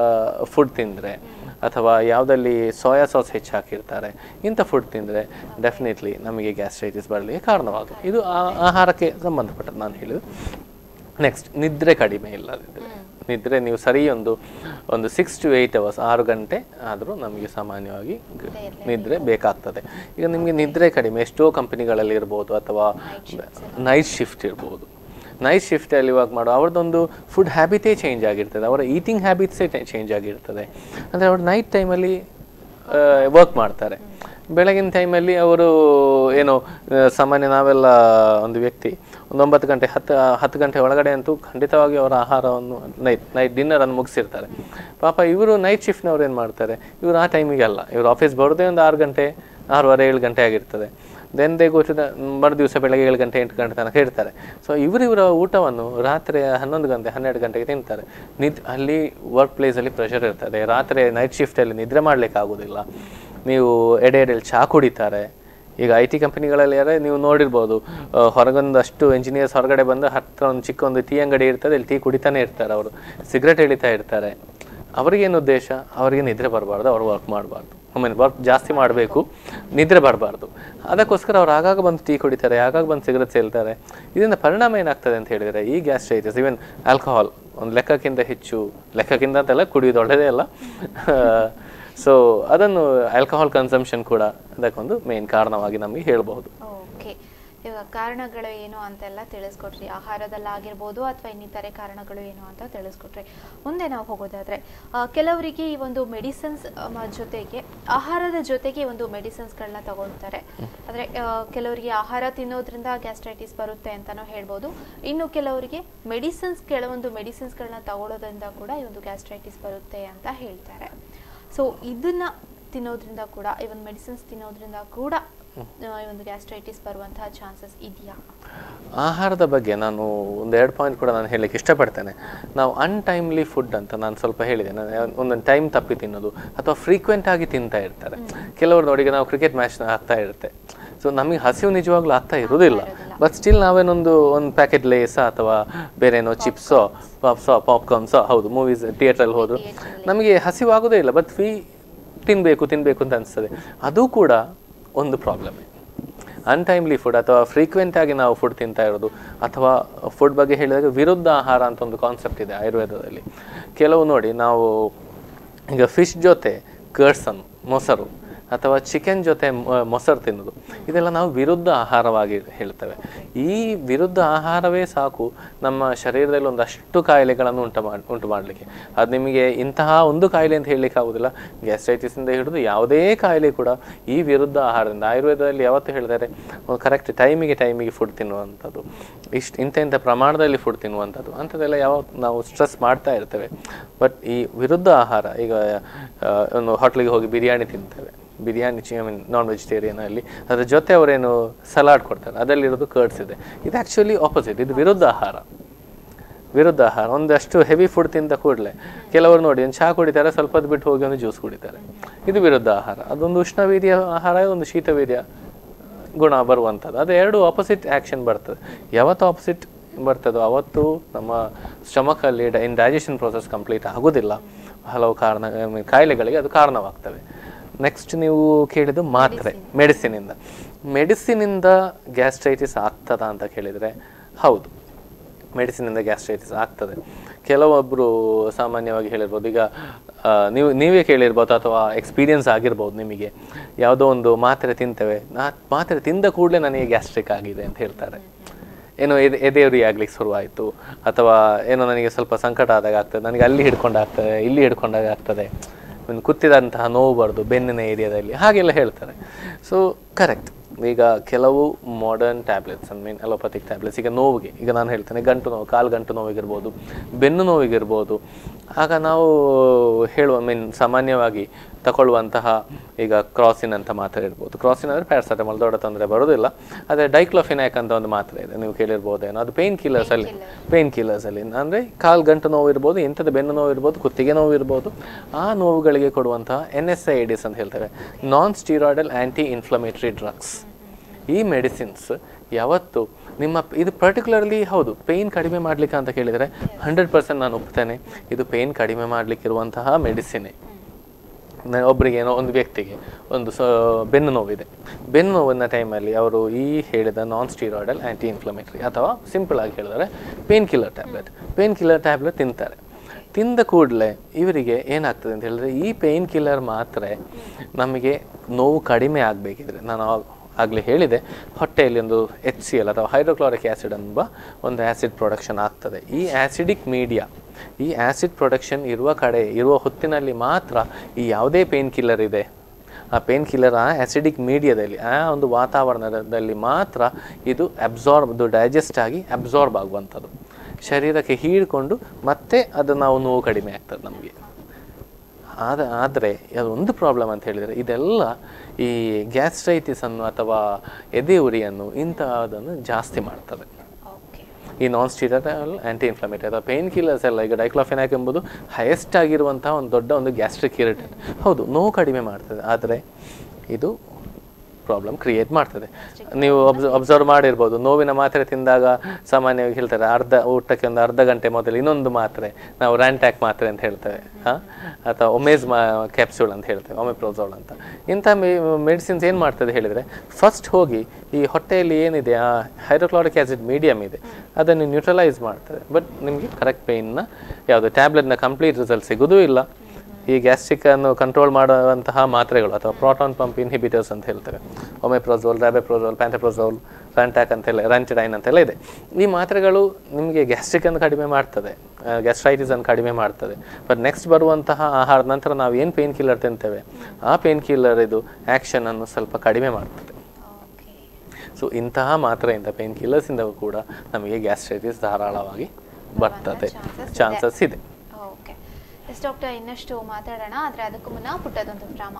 ಫುಡ್ ತಿಂದರೆ ಅಥವಾ ಯಾವುದಲ್ಲಿ ಸೋಯಾ ಸಾಸ್ ಹೆಚ್ಚು ಹಾಕಿರ್ತಾರೆ ಇಂಥ ಫುಡ್ ತಿಂದರೆ ಡೆಫಿನೆಟ್ಲಿ ನಮಗೆ ಗ್ಯಾಸ್ಟ್ರೈಟಿಸ್ ಬರಲಿಕ್ಕೆ ಕಾರಣವಾಗುತ್ತೆ ಇದು ಆ- ಆಹಾರಕ್ಕೆ ಸಂಬಂಧಪಟ್ಟದ್ದು ನಾನು ಹೇಳಿದ್ದು ನೆಕ್ಸ್ಟ್ ನಿದ್ರೆ ಕಡಿಮೆ ಇಲ್ಲದಿದ್ದರೆ ನಿದ್ರೆ ನೀವು ಸರಿ ಒಂದು ಒಂದು ಸಿಕ್ಸ್ ಟು ಏಯ್ಟ್ ಅವರ್ಸ್ ಆರು ಗಂಟೆ ಆದರೂ ನಮಗೆ ಸಾಮಾನ್ಯವಾಗಿ ಗ- ನಿದ್ರೆ ಬೇಕಾಗ್ತದೆ ಈಗ ನಿಮಗೆ ನಿದ್ರೆ ಕಡಿಮೆ ಎಷ್ಟೋ ಕಂಪನಿಗಳಲ್ಲಿ ಇರ್ಬೋದು ಅಥವಾ ನೈಟ್ ಶಿಫ್ಟ್ ಇರ್ಬೋದು ನೈಟ್ ಶಿಫ್ಟಲ್ಲಿ ವರ್ಕ್ ಮಾಡೋ ಅವ್ರದ್ದೊಂದು ಫುಡ್ ಹ್ಯಾಬಿಟೇ ಚೇಂಜ್ ಆಗಿರ್ತದೆ ಅವರ ಈಟಿಂಗ್ ಹ್ಯಾಬಿಟ್ಸೇ ಚೇಂಜ್ ಆಗಿರ್ತದೆ ಅಂದರೆ ಅವ್ರು ನೈಟ್ ಟೈಮಲ್ಲಿ ವರ್ಕ್ ಮಾಡ್ತಾರೆ ಬೆಳಗಿನ ಟೈಮಲ್ಲಿ ಅವರು ಏನು ಆ, ಸಾಮಾನ್ಯ ನಾವೆಲ್ಲ ಒಂದು ವ್ಯಕ್ತಿ ಒಂದು ಒಂಬತ್ತು ಗಂಟೆ ಹತ್ತು ಹತ್ತು ಗಂಟೆ ಒಳಗಡೆ ಅಂತೂ ಖಂಡಿತವಾಗಿ ಅವರ ಆಹಾರವನ್ನು ನೈಟ್ ನೈಟ್ ಡಿನ್ನರನ್ನು ಮುಗಿಸಿರ್ತಾರೆ ಪಾಪ ಇವರು ನೈಟ್ ಶಿಫ್ಟ್ನವ್ರು ಏನು ಮಾಡ್ತಾರೆ ಇವರು ಆ ಟೈಮಿಗೆ ಅಲ್ಲ ಇವರು ಆಫೀಸ್ ಬರೋದೇ ಒಂದು ಆರು ಗಂಟೆ ಆರೂವರೆ ಏಳು ಗಂಟೆ ಆಗಿರ್ತದೆ ದೆನ್ ದೇ ಗೊತ್ತಿದ ಮರು ದಿವಸ ಬೆಳಗ್ಗೆ ಏಳು ಗಂಟೆ ಎಂಟು ಗಂಟೆ ತನಕ ಇರ್ತಾರೆ ಸೊ ಇವರು ಇವರ ಊಟವನ್ನು ರಾತ್ರಿ ಹನ್ನೊಂದು ಗಂಟೆ ಹನ್ನೆರಡು ಗಂಟೆಗೆ ತಿಂತಾರೆ ನಿದ್ ಅಲ್ಲಿ ವರ್ಕ್ ಪ್ಲೇಸಲ್ಲಿ ಪ್ರೆಷರ್ ಇರ್ತದೆ ರಾತ್ರಿ ನೈಟ್ ಶಿಫ್ಟಲ್ಲಿ ನಿದ್ರೆ ಮಾಡಲಿಕ್ಕೆ ಆಗೋದಿಲ್ಲ ನೀವು ಎಡೆ ಎಡೆಯಲ್ಲಿ ಚಹಾ ಕುಡಿತಾರೆ ಈಗ ಐ ಟಿ ಕಂಪನಿಗಳಲ್ಲಿ ಯಾರೇ ನೀವು ನೋಡಿರ್ಬೋದು ಆ, ಹೊರಗೊಂದಷ್ಟು ಎಂಜಿನಿಯರ್ಸ್ ಹೊರಗಡೆ ಬಂದು ಹತ್ತಿರ ಒಂದು ಚಿಕ್ಕ ಒಂದು ಟೀ ಅಂಗಡಿ ಇರ್ತದೆ ಇಲ್ಲಿ ಟೀ ಕುಡಿತಾನೆ ಇರ್ತಾರೆ ಅವರು ಸಿಗರೆಟ್ ಎಳಿತಾ ಇರ್ತಾರೆ ಅವ್ರಿಗೇನು ಉದ್ದೇಶ ಅವರಿಗೆ ನಿದ್ರೆ ಬರಬಾರ್ದು ಅವ್ರು ವರ್ಕ್ ಮಾಡಬಾರ್ದು ಮೀನ್ ವರ್ಕ್ ಜಾಸ್ತಿ ಮಾಡಬೇಕು ನಿದ್ರೆ ಬರಬಾರ್ದು ಅದಕ್ಕೋಸ್ಕರ ಅವ್ರು ಆಗಾಗ ಬಂದು ಟೀ ಕುಡಿತಾರೆ ಆಗಾಗ ಬಂದು ಸಿಗರೆಟ್ ಸೇಲ್ತಾರೆ ಇದರಿಂದ ಪರಿಣಾಮ ಏನಾಗ್ತದೆ ಅಂತ ಹೇಳಿದರೆ ಈ ಗ್ಯಾಸ್ಟ್ರೈಟಿಸ್ ಇವನ್ ಆಲ್ಕೋಹಾಲ್ ಒಂದು ಲೆಕ್ಕಕ್ಕಿಂತ ಹೆಚ್ಚು ಲೆಕ್ಕಕ್ಕಿಂತ ಅಂತಲ್ಲ ಕುಡಿಯೋದು ಒಳ್ಳೆಯದೇ ಅಲ್ಲ ಸೊ ಅದನ್ನು ಆಲ್ಕೋಹಾಲ್ ಕನ್ಸಂಪ್ಷನ್ ಕೂಡ ಅದಕ್ಕೊಂದು ಮೇನ್ ಕಾರಣವಾಗಿ ನಮಗೆ ಹೇಳ್ಬಹುದು ಓಕೆ ಇವಾಗ ಕಾರಣಗಳು ಏನು ಅಂತೆಲ್ಲ ತಿಳಿಸ್ಕೊಟ್ರಿ ಆಹಾರದಲ್ಲಾಗಿರ್ಬೋದು ಅಥವಾ ಇನ್ನಿತರೆ ಕಾರಣಗಳು ಏನು ಅಂತ ತಿಳಿಸ್ಕೊಟ್ರಿ ಮುಂದೆ ನಾವು ಹೋಗೋದಾದ್ರೆ ಆ, ಕೆಲವರಿಗೆ ಈ ಒಂದು ಮೆಡಿಸಿನ್ಸ್ ಜೊತೆಗೆ ಆಹಾರದ ಜೊತೆಗೆ ಒಂದು ಮೆಡಿಸಿನ್ಸ್ಗಳನ್ನ ತಗೊಳ್ತಾರೆ ಅಂದ್ರೆ ಆ, ಕೆಲವರಿಗೆ ಆಹಾರ ತಿನ್ನೋದ್ರಿಂದ ಗ್ಯಾಸ್ಟ್ರೈಟಿಸ್ ಬರುತ್ತೆ ಅಂತಾನೂ ಹೇಳ್ಬೋದು ಇನ್ನು ಕೆಲವರಿಗೆ ಮೆಡಿಸಿನ್ಸ್ ಕೆಲವೊಂದು ಮೆಡಿಸಿನ್ಸ್ಗಳನ್ನ ತಗೊಳ್ಳೋದ್ರಿಂದ ಕೂಡ ಈ ಒಂದು ಗ್ಯಾಸ್ಟ್ರೈಟಿಸ್ ಬರುತ್ತೆ ಅಂತ ಹೇಳ್ತಾರೆ ಸೊ ಇದನ್ನ ತಿನ್ನೋದ್ರಿಂದ ಕೂಡ ಈ ಒಂದು ಮೆಡಿಸಿನ್ಸ್ ತಿನ್ನೋದ್ರಿಂದ ಕೂಡ ಆ, ಈ ಒಂದು ಗ್ಯಾಸ್ಟ್ರೈಟಿಸ್ ಬರುವಂತಹ ಚಾನ್ಸಸ್ ಇದೆಯಾ ಆಹಾರದ ಬಗ್ಗೆ ನಾನು ಒಂದು ಎರಡು ಪಾಯಿಂಟ್ ಕೂಡ ನಾನು ಹೇಳಲಿಕ್ಕೆ ಇಷ್ಟಪಡ್ತೇನೆ ನಾವು ಅನ್ಟೈಮ್ಲಿ ಫುಡ್ ಅಂತ ನಾನು ಸ್ವಲ್ಪ ಹೇಳಿದೆ ನಾನು ಒಂದೊಂದು ಟೈಮ್ ತಪ್ಪಿ ತಿನ್ನೋದು ಅಥವಾ ಫ್ರೀಕ್ವೆಂಟ್ ಆಗಿ ತಿಂತಾ ಇರ್ತಾರೆ ಕೆಲವರು ನೋಡಿ ಈಗ ನಾವು ಕ್ರಿಕೆಟ್ ಮ್ಯಾಚ್ ಆಗ್ತಾ ಇರುತ್ತೆ ಸೊ ನಮಗೆ ಹಸಿವು ನಿಜವಾಗ್ಲೂ ಆಗ್ತಾ ಇರೋದಿಲ್ಲ ಬಟ್ ಸ್ಟಿಲ್ ನಾವೇನೊಂದು ಒಂದು ಪ್ಯಾಕೆಟ್ ಲೇಸ ಅಥವಾ ಬೇರೆ ಏನೋ ಚಿಪ್ಸೋ ಪಾಪ್ಸೋ ಪಾಪ್ಕಾರ್ನ್ಸೋ ಹೌದು ಮೂವೀಸ್ ಥಿಯೇಟ್ರಲ್ಲಿ ಹೋದ್ರು ನಮಗೆ ಹಸಿವು ಆಗೋದೇ ಇಲ್ಲ ಬಟ್ ಫೀ ತಿನ್ನಬೇಕು ತಿನ್ನಬೇಕು ಅಂತ ಅನಿಸ್ತದೆ ಅದು ಕೂಡ ಒಂದು ಪ್ರಾಬ್ಲಮ್ ಅನ್ಟೈಮ್ಲಿ ಫುಡ್ ಅಥವಾ ಫ್ರೀಕ್ವೆಂಟ್ ಆಗಿ ನಾವು ಫುಡ್ ತಿಂತಾ ಇರೋದು ಅಥವಾ ಫುಡ್ ಬಗ್ಗೆ ಹೇಳಿದಾಗ ವಿರುದ್ಧ ಆಹಾರ ಅಂತ ಒಂದು ಕಾನ್ಸೆಪ್ಟ್ ಇದೆ ಆಯುರ್ವೇದದಲ್ಲಿ ಕೆಲವು ನೋಡಿ ನಾವು ಈಗ ಫಿಶ್ ಜೊತೆ ಕರ್ಡ್ಸನ್ನು ಮೊಸರು ಅಥವಾ ಚಿಕನ್ ಜೊತೆ ಮ- ಮೊಸರು ತಿನ್ನೋದು ಇದೆಲ್ಲ ನಾವು ವಿರುದ್ಧ ಆಹಾರವಾಗಿ ಹೇಳ್ತೇವೆ ಈ ವಿರುದ್ಧ ಆಹಾರವೇ ಸಾಕು ನಮ್ಮ ಶರೀರದಲ್ಲಿ ಒಂದಷ್ಟು ಕಾಯಿಲೆಗಳನ್ನು ಉಂಟು ಮಾಡಿ ಉಂಟು ಮಾಡಲಿಕ್ಕೆ ಅದು ನಿಮಗೆ ಇಂತಹ ಒಂದು ಕಾಯಿಲೆ ಅಂತ ಹೇಳಲಿಕ್ಕೆ ಆಗೋದಿಲ್ಲ ಗ್ಯಾಸ್ಟ್ರೈಟಿಸಿಂದ ಹಿಡಿದು ಯಾವುದೇ ಕಾಯಿಲೆ ಕೂಡ ಈ ವಿರುದ್ಧ ಆಹಾರದಿಂದ ಆಯುರ್ವೇದದಲ್ಲಿ ಯಾವತ್ತೂ ಹೇಳಿದ್ದಾರೆ ಕರೆಕ್ಟ್ ಟೈಮಿಗೆ ಟೈಮಿಗೆ ಫುಡ್ ತಿನ್ನುವಂಥದ್ದು ಇಷ್ಟು ಇಂಥ ಇಂಥ ಪ್ರಮಾಣದಲ್ಲಿ ಫುಡ್ ತಿನ್ನುವಂಥದ್ದು ಅಂಥದ್ದೆಲ್ಲ ಯಾವತ್ತು ನಾವು ಸ್ಟ್ರೆಸ್ ಮಾಡ್ತಾ ಇರ್ತೇವೆ ಬಟ್ ಈ ವಿರುದ್ಧ ಆಹಾರ ಈಗ ಆ, ಒಂದು ಹೋಟ್ಲಿಗೆ ಹೋಗಿ ಬಿರಿಯಾನಿ ತಿಂತೇವೆ biryani I mean non vegetarian ಅಲ್ಲಿ ಅದ್ರ ಜೊತೆ ಅವರೇನು ಸಲಾಡ್ ಕೊಡ್ತಾರೆ ಅದರಲ್ಲಿರೋದು ಕರ್ಡ್ಸ್ ಇದೆ ಇದು ಆ್ಯಕ್ಚುಲಿ ಆಪೋಸಿಟ್ ಇದು ವಿರುದ್ಧ ಆಹಾರ ವಿರುದ್ಧ ಆಹಾರ ಒಂದಷ್ಟು ಹೆವಿ ಫುಡ್ ತಿಂದ ಕೂಡಲೇ ಕೆಲವರು ನೋಡಿ ಒಂದು ಚಹಾ ಕುಡಿತಾರೆ ಸ್ವಲ್ಪ ಹೊತ್ತು ಬಿಟ್ಟು ಹೋಗಿ ಒಂದು ಜ್ಯೂಸ್ ಕುಡಿತಾರೆ ಇದು ವಿರುದ್ಧ ಆಹಾರ ಅದೊಂದು ಉಷ್ಣವೀರ್ಯ ಆಹಾರ ಒಂದು ಶೀತವೀರ್ಯ ಗುಣ ಬರುವಂಥದ್ದು ಅದು ಎರಡು ಆಪೋಸಿಟ್ ಆ್ಯಕ್ಷನ್ ಬರ್ತದೆ ಯಾವತ್ತು ಆಪೋಸಿಟ್ ಬರ್ತದೋ ಅವತ್ತು ನಮ್ಮ ಸ್ಟಮಕಲ್ಲಿ ಇನ್ ಡೈಜೆಷನ್ ಪ್ರೋಸೆಸ್ ಕಂಪ್ಲೀಟ್ ಆಗೋದಿಲ್ಲ ಹಲವು ಕಾರಣ I mean, ಕಾಯಿಲೆಗಳಿಗೆ ಅದು ಕಾರಣವಾಗ್ತವೆ ನೆಕ್ಸ್ಟ್ ನೀವು ಕೇಳಿದ್ದು ಮಾತ್ರೆ ಮೆಡಿಸಿನಿಂದ ಮೆಡಿಸಿನಿಂದ ಗ್ಯಾಸ್ಟ್ರೈಟಿಸ್ ಆಗ್ತದಾ ಅಂತ ಕೇಳಿದರೆ ಹೌದು ಮೆಡಿಸಿನಿಂದ ಗ್ಯಾಸ್ಟ್ರೈಟಿಸ್ ಆಗ್ತದೆ ಕೆಲವೊಬ್ಬರು ಸಾಮಾನ್ಯವಾಗಿ ಹೇಳಿರ್ಬೋದು ಈಗ ಆ, ನೀವು ನೀವೇ ಕೇಳಿರ್ಬೋದು ಅಥವಾ ಎಕ್ಸ್ಪೀರಿಯನ್ಸ್ ಆಗಿರ್ಬೋದು ನಿಮಗೆ ಯಾವುದೋ ಒಂದು ಮಾತ್ರೆ ತಿಂತೇವೆ ನಾ ಮಾತ್ರೆ ತಿಂದ ಕೂಡಲೇ ನನಗೆ ಗ್ಯಾಸ್ಟ್ರಿಕ್ ಆಗಿದೆ ಅಂತ ಹೇಳ್ತಾರೆ ಏನೋ ಎದೆ ಎದೆಯುರಿ ಆಗ್ಲಿಕ್ಕೆ ಶುರುವಾಯಿತು ಅಥವಾ ಏನೋ ನನಗೆ ಸ್ವಲ್ಪ ಸಂಕಟ ಆದಾಗ ಆಗ್ತದೆ ನನಗೆ ಅಲ್ಲಿ ಹಿಡ್ಕೊಂಡಾಗ್ತದೆ ಇಲ್ಲಿ ಹಿಡ್ಕೊಂಡಾಗ ಆಗ್ತದೆ ಒಂದು ಕುತ್ತಿದಂತಹ ನೋವು ಬರೋದು ಬೆನ್ನಿನ ಏರಿಯಾದಲ್ಲಿ ಹಾಗೆಲ್ಲ ಹೇಳ್ತಾರೆ ಸೊ ಕರೆಕ್ಟ್ ಈಗ ಕೆಲವು modern tablets I mean allopathic tablets ಈಗ ನೋವಿಗೆ ಈಗ ನಾನು ಹೇಳ್ತೇನೆ ಗಂಟು ನೋವು ಕಾಲು ಗಂಟು ನೋವಿಗಿರ್ಬೋದು ಬೆನ್ನು ನೋವಿಗಿರ್ಬೋದು ಆಗ ನಾವು ಹೇಳುವ ಮೀನ್ ಸಾಮಾನ್ಯವಾಗಿ ತಗೊಳ್ಳುವಂತಹ ಈಗ ಕ್ರಾಸಿನ್ ಅಂತ ಮಾತ್ರೆ ಇರ್ಬೋದು ಕ್ರಾಸಿನ್ ಅಂದರೆ ಪ್ಯಾರಾಸೆಟಮಾಲ್ ದೊಡ್ಡ ತೊಂದರೆ ಬರೋದಿಲ್ಲ ಅದೇ ಡೈಕ್ಲೋಫಿನಾಕ್ ಅಂತ ಒಂದು ಮಾತ್ರೆ ಇದೆ ನೀವು ಕೇಳಿರ್ಬೋದೇನೋ ಅದು ಪೇನ್ ಕಿಲ್ಲರ್ಸ್ ಅಲ್ಲಿ ಪೇನ್ ಕಿಲ್ಲರ್ಸ್ ಅಲ್ಲಿ ಅಂದರೆ ಕಾಲು ಗಂಟು ನೋವು ಇರ್ಬೋದು ಎಂಥದ್ದು ಬೆನ್ನು ನೋವು ಇರ್ಬೋದು ಕುತ್ತಿಗೆ ನೋವು ಇರ್ಬೋದು ಆ ನೋವುಗಳಿಗೆ ಕೊಡುವಂತಹ ಎನ್ ಎಸ್ ಐ ಡಿಸ್ ಅಂತ ಹೇಳ್ತೇವೆ non steroidal anti inflammatory drugs ಈ ಮೆಡಿಸಿನ್ಸ್ ಯಾವತ್ತು ನಿಮ್ಮ ಇದು ಪರ್ಟಿಕ್ಯುಲರ್ಲಿ ಹೌದು ಪೇಯ್ನ್ ಕಡಿಮೆ ಮಾಡಲಿಕ್ಕೆ ಅಂತ ಕೇಳಿದರೆ ಹಂಡ್ರೆಡ್ ಪರ್ಸೆಂಟ್ ನಾನು ಒಪ್ತೇನೆ ಇದು ಪೇಯ್ನ್ ಕಡಿಮೆ ಮಾಡಲಿಕ್ಕಿರುವಂತಹ ಮೆಡಿಸಿನೇ ನ- ಒಬ್ರಿಗೆ ಏನೋ ಒಂದು ವ್ಯಕ್ತಿಗೆ ಒಂದು ಸ ಬೆನ್ನು ನೋವಿದೆ ಬೆನ್ನು ನೋವಿನ ಟೈಮಲ್ಲಿ ಅವರು ಈ ಹೇಳಿದ ನಾನ್ ಸ್ಟೀರಾಯ್ಡಲ್ ಆ್ಯಂಟಿ ಇನ್ಫ್ಲಮೇಟರಿ ಅಥವಾ ಸಿಂಪಲ್ ಆಗಿ ಹೇಳಿದರೆ pain killer tablet pain killer tablet ತಿಂತಾರೆ ತಿಂದ ಕೂಡಲೇ ಇವರಿಗೆ ಏನಾಗ್ತದೆ ಅಂತ ಹೇಳಿದ್ರೆ ಈ ಪೇನ್ ಕಿಲ್ಲರ್ ಮಾತ್ರ ನಮಗೆ ನೋವು ಕಡಿಮೆ ಆಗಬೇಕಿದ್ರೆ ನಾನು ಆಗ್- ಆಗಲೇ ಹೇಳಿದೆ ಹೊಟ್ಟೆಯಲ್ಲಿ ಒಂದು ಎಚ್ ಸಿ ಎಲ್ ಅಥವಾ ಹೈಡ್ರೋಕ್ಲಾರಿಕ್ ಆ್ಯಸಿಡ್ ಎಂಬ ಒಂದು ಆ್ಯಸಿಡ್ ಪ್ರೊಡಕ್ಷನ್ ಆಗ್ತದೆ ಈ ಆ್ಯಸಿಡಿಕ್ ಮೀಡಿಯಾ ಈ ಆ್ಯಸಿಡ್ ಪ್ರೊಡಕ್ಷನ್ ಇರುವ ಕಡೆ ಇರುವ ಹೊತ್ತಿನಲ್ಲಿ ಮಾತ್ರ ಈ ಯಾವುದೇ ಪೇನ್ ಕಿಲ್ಲರ್ ಇದೆ ಆ ಪೇನ್ ಕಿಲ್ಲರ್ ಆ ಆ್ಯಸಿಡಿಕ್ ಮೀಡಿಯಾದಲ್ಲಿ ಆ ಒಂದು ವಾತಾವರಣದಲ್ಲಿ ಮಾತ್ರ ಇದು ಅಬ್ಸಾರ್ಬ್ ಇದು ಡೈಜೆಸ್ಟ್ ಆಗಿ ಅಬ್ಸಾರ್ಬ್ ಆಗುವಂಥದ್ದು ಶರೀರಕ್ಕೆ ಹೀಡ್ಕೊಂಡು ಮತ್ತೆ ಅದು ನಾವು ನೋವು ಕಡಿಮೆ ಆಗ್ತದೆ ನಮಗೆ ಆದ ಆದರೆ ಒಂದು ಪ್ರಾಬ್ಲಮ್ ಅಂತ ಹೇಳಿದರೆ ಇದೆಲ್ಲ ಈ ಗ್ಯಾಸ್ಟ್ರೈಟಿಸ್ ಅನ್ನು ಅಥವಾ ಎದೆ ಉರಿಯನ್ನು ಇಂತಹದನ್ನು ಜಾಸ್ತಿ ಮಾಡ್ತದೆ ಓಕೆ ಈ ನಾನ್ ಸ್ಟೀರಾಯ್ಡಲ್ ಆ್ಯಂಟಿ ಇನ್ಫ್ಲಮೇಟರಿ ಅಥವಾ ಪೇನ್ ಕಿಲ್ಲರ್ಸ್ ಎಲ್ಲ ಈಗ ಡೈಕ್ಲಾಫಿನಾಕ್ ಎಂಬುದು ಹೈಯೆಸ್ಟ್ ಆಗಿರುವಂತಹ ಒಂದು ದೊಡ್ಡ ಒಂದು ಗ್ಯಾಸ್ಟ್ರಿಕ್ ಇರಿಟೆಂಟ್ ಹೌದು ನೋವು ಕಡಿಮೆ ಮಾಡ್ತದೆ ಆದರೆ ಇದು ಪ್ರಾಬ್ಲಮ್ ಕ್ರಿಯೇಟ್ ಮಾಡ್ತದೆ ನೀವು ಅಬ್ಸ ಅಬ್ಸರ್ವ್ ಮಾಡಿರ್ಬೋದು ನೋವಿನ ಮಾತ್ರೆ ತಿಂದಾಗ ಸಾಮಾನ್ಯವಾಗಿ ಹೇಳ್ತಾರೆ ಅರ್ಧ ಊಟಕ್ಕೆ ಒಂದು ಅರ್ಧ ಗಂಟೆ ಮೊದಲು ಇನ್ನೊಂದು ಮಾತ್ರೆ ನಾವು ರ್ಯಾಂಟ್ಯಾಕ್ ಮಾತ್ರೆ ಅಂತ ಹೇಳ್ತೇವೆ ಹಾಂ ಅಥವಾ ಒಮೇಸ್ ಮಾ ಕ್ಯಾಪ್ಸ್ಯೂಲ್ ಅಂತ ಹೇಳ್ತೇವೆ ಒಮೆಪ್ರೋಸೋಲ್ ಅಂತ ಇಂಥ ಮೆಡಿಸಿನ್ಸ್ ಏನು ಮಾಡ್ತದೆ ಹೇಳಿದರೆ ಫಸ್ಟ್ ಹೋಗಿ ಈ ಹೊಟ್ಟೆಯಲ್ಲಿ ಏನಿದೆ ಆ ಹೈಡ್ರೋಕ್ಲಾರಿಕ್ ಆ್ಯಸಿಡ್ ಮೀಡಿಯಮ್ ಇದೆ ಅದನ್ನು ನ್ಯೂಟ್ರಲೈಸ್ ಮಾಡ್ತದೆ ಬಟ್ ನಿಮಗೆ ಕರೆಕ್ಟ್ ಪೇಯ್ನ ಯಾವುದು ಟ್ಯಾಬ್ಲೆಟ್ನ ಕಂಪ್ಲೀಟ್ ರಿಸಲ್ಟ್ ಸಿಗೋದೂ ಇಲ್ಲ ಈ ಗ್ಯಾಸ್ಟ್ರಿಕ್ ಅನ್ನು ಕಂಟ್ರೋಲ್ ಮಾಡುವಂತಹ ಮಾತ್ರೆಗಳು ಅಥವಾ ಪ್ರೋಟಾನ್ ಪಂಪ್ ಇನ್ಹಿಬಿಟರ್ಸ್ ಅಂತ ಹೇಳ್ತೇವೆ ಒಮೆಪ್ರೋಸೋಲ್ ರ್ಯಾಬೆಪ್ರೋಸೋಲ್ ಪ್ಯಾಂಥೆಪ್ರೋಸೋಲ್ ರ್ಯಾಂಟ್ಯಾಕ್ ಅಂತೆಲ್ಲ ರ್ಯಾಂಟಿಡೈನ್ ಅಂತೆಲ್ಲ ಇದೆ ಈ ಮಾತ್ರೆಗಳು ನಿಮಗೆ ಗ್ಯಾಸ್ಟ್ರಿಕ್ ಅನ್ನು ಕಡಿಮೆ ಮಾಡ್ತದೆ ಗ್ಯಾಸ್ಟ್ರೈಟಿಸ್ ಅನ್ನು ಕಡಿಮೆ ಮಾಡ್ತದೆ ಬಟ್ ನೆಕ್ಸ್ಟ್ ಬರುವಂತಹ ಆಹಾರದ ನಂತರ ನಾವು ಏನು ಪೇನ್ ಕಿಲ್ಲರ್ ತಿಂತೇವೆ ಆ ಪೇನ್ ಕಿಲ್ಲರ್ ಇದು ಆ್ಯಕ್ಷನ್ ಅನ್ನು ಸ್ವಲ್ಪ ಕಡಿಮೆ ಮಾಡ್ತದೆ ಓಕೆ ಸೊ ಇಂತಹ ಮಾತ್ರೆಯಿಂದ ಪೇನ್ ಕಿಲ್ಲರ್ಸಿಂದ ಕೂಡ ನಮಗೆ ಗ್ಯಾಸ್ಟ್ರೈಟಿಸ್ ಧಾರಾಳವಾಗಿ ಬರ್ತದೆ chances ಇದೆ. ಚಾನ್ಸಸ್ ಇದೆ ಓಕೆ ಎಸ್ ಡಾಕ್ಟರ್ ಇನ್ನಷ್ಟು ಮಾತಾಡೋಣ ಆದರೆ ಅದಕ್ಕೂ ಮುನ್ನ ಪುಟ್ಟದೊಂದು ವಿರಾಮ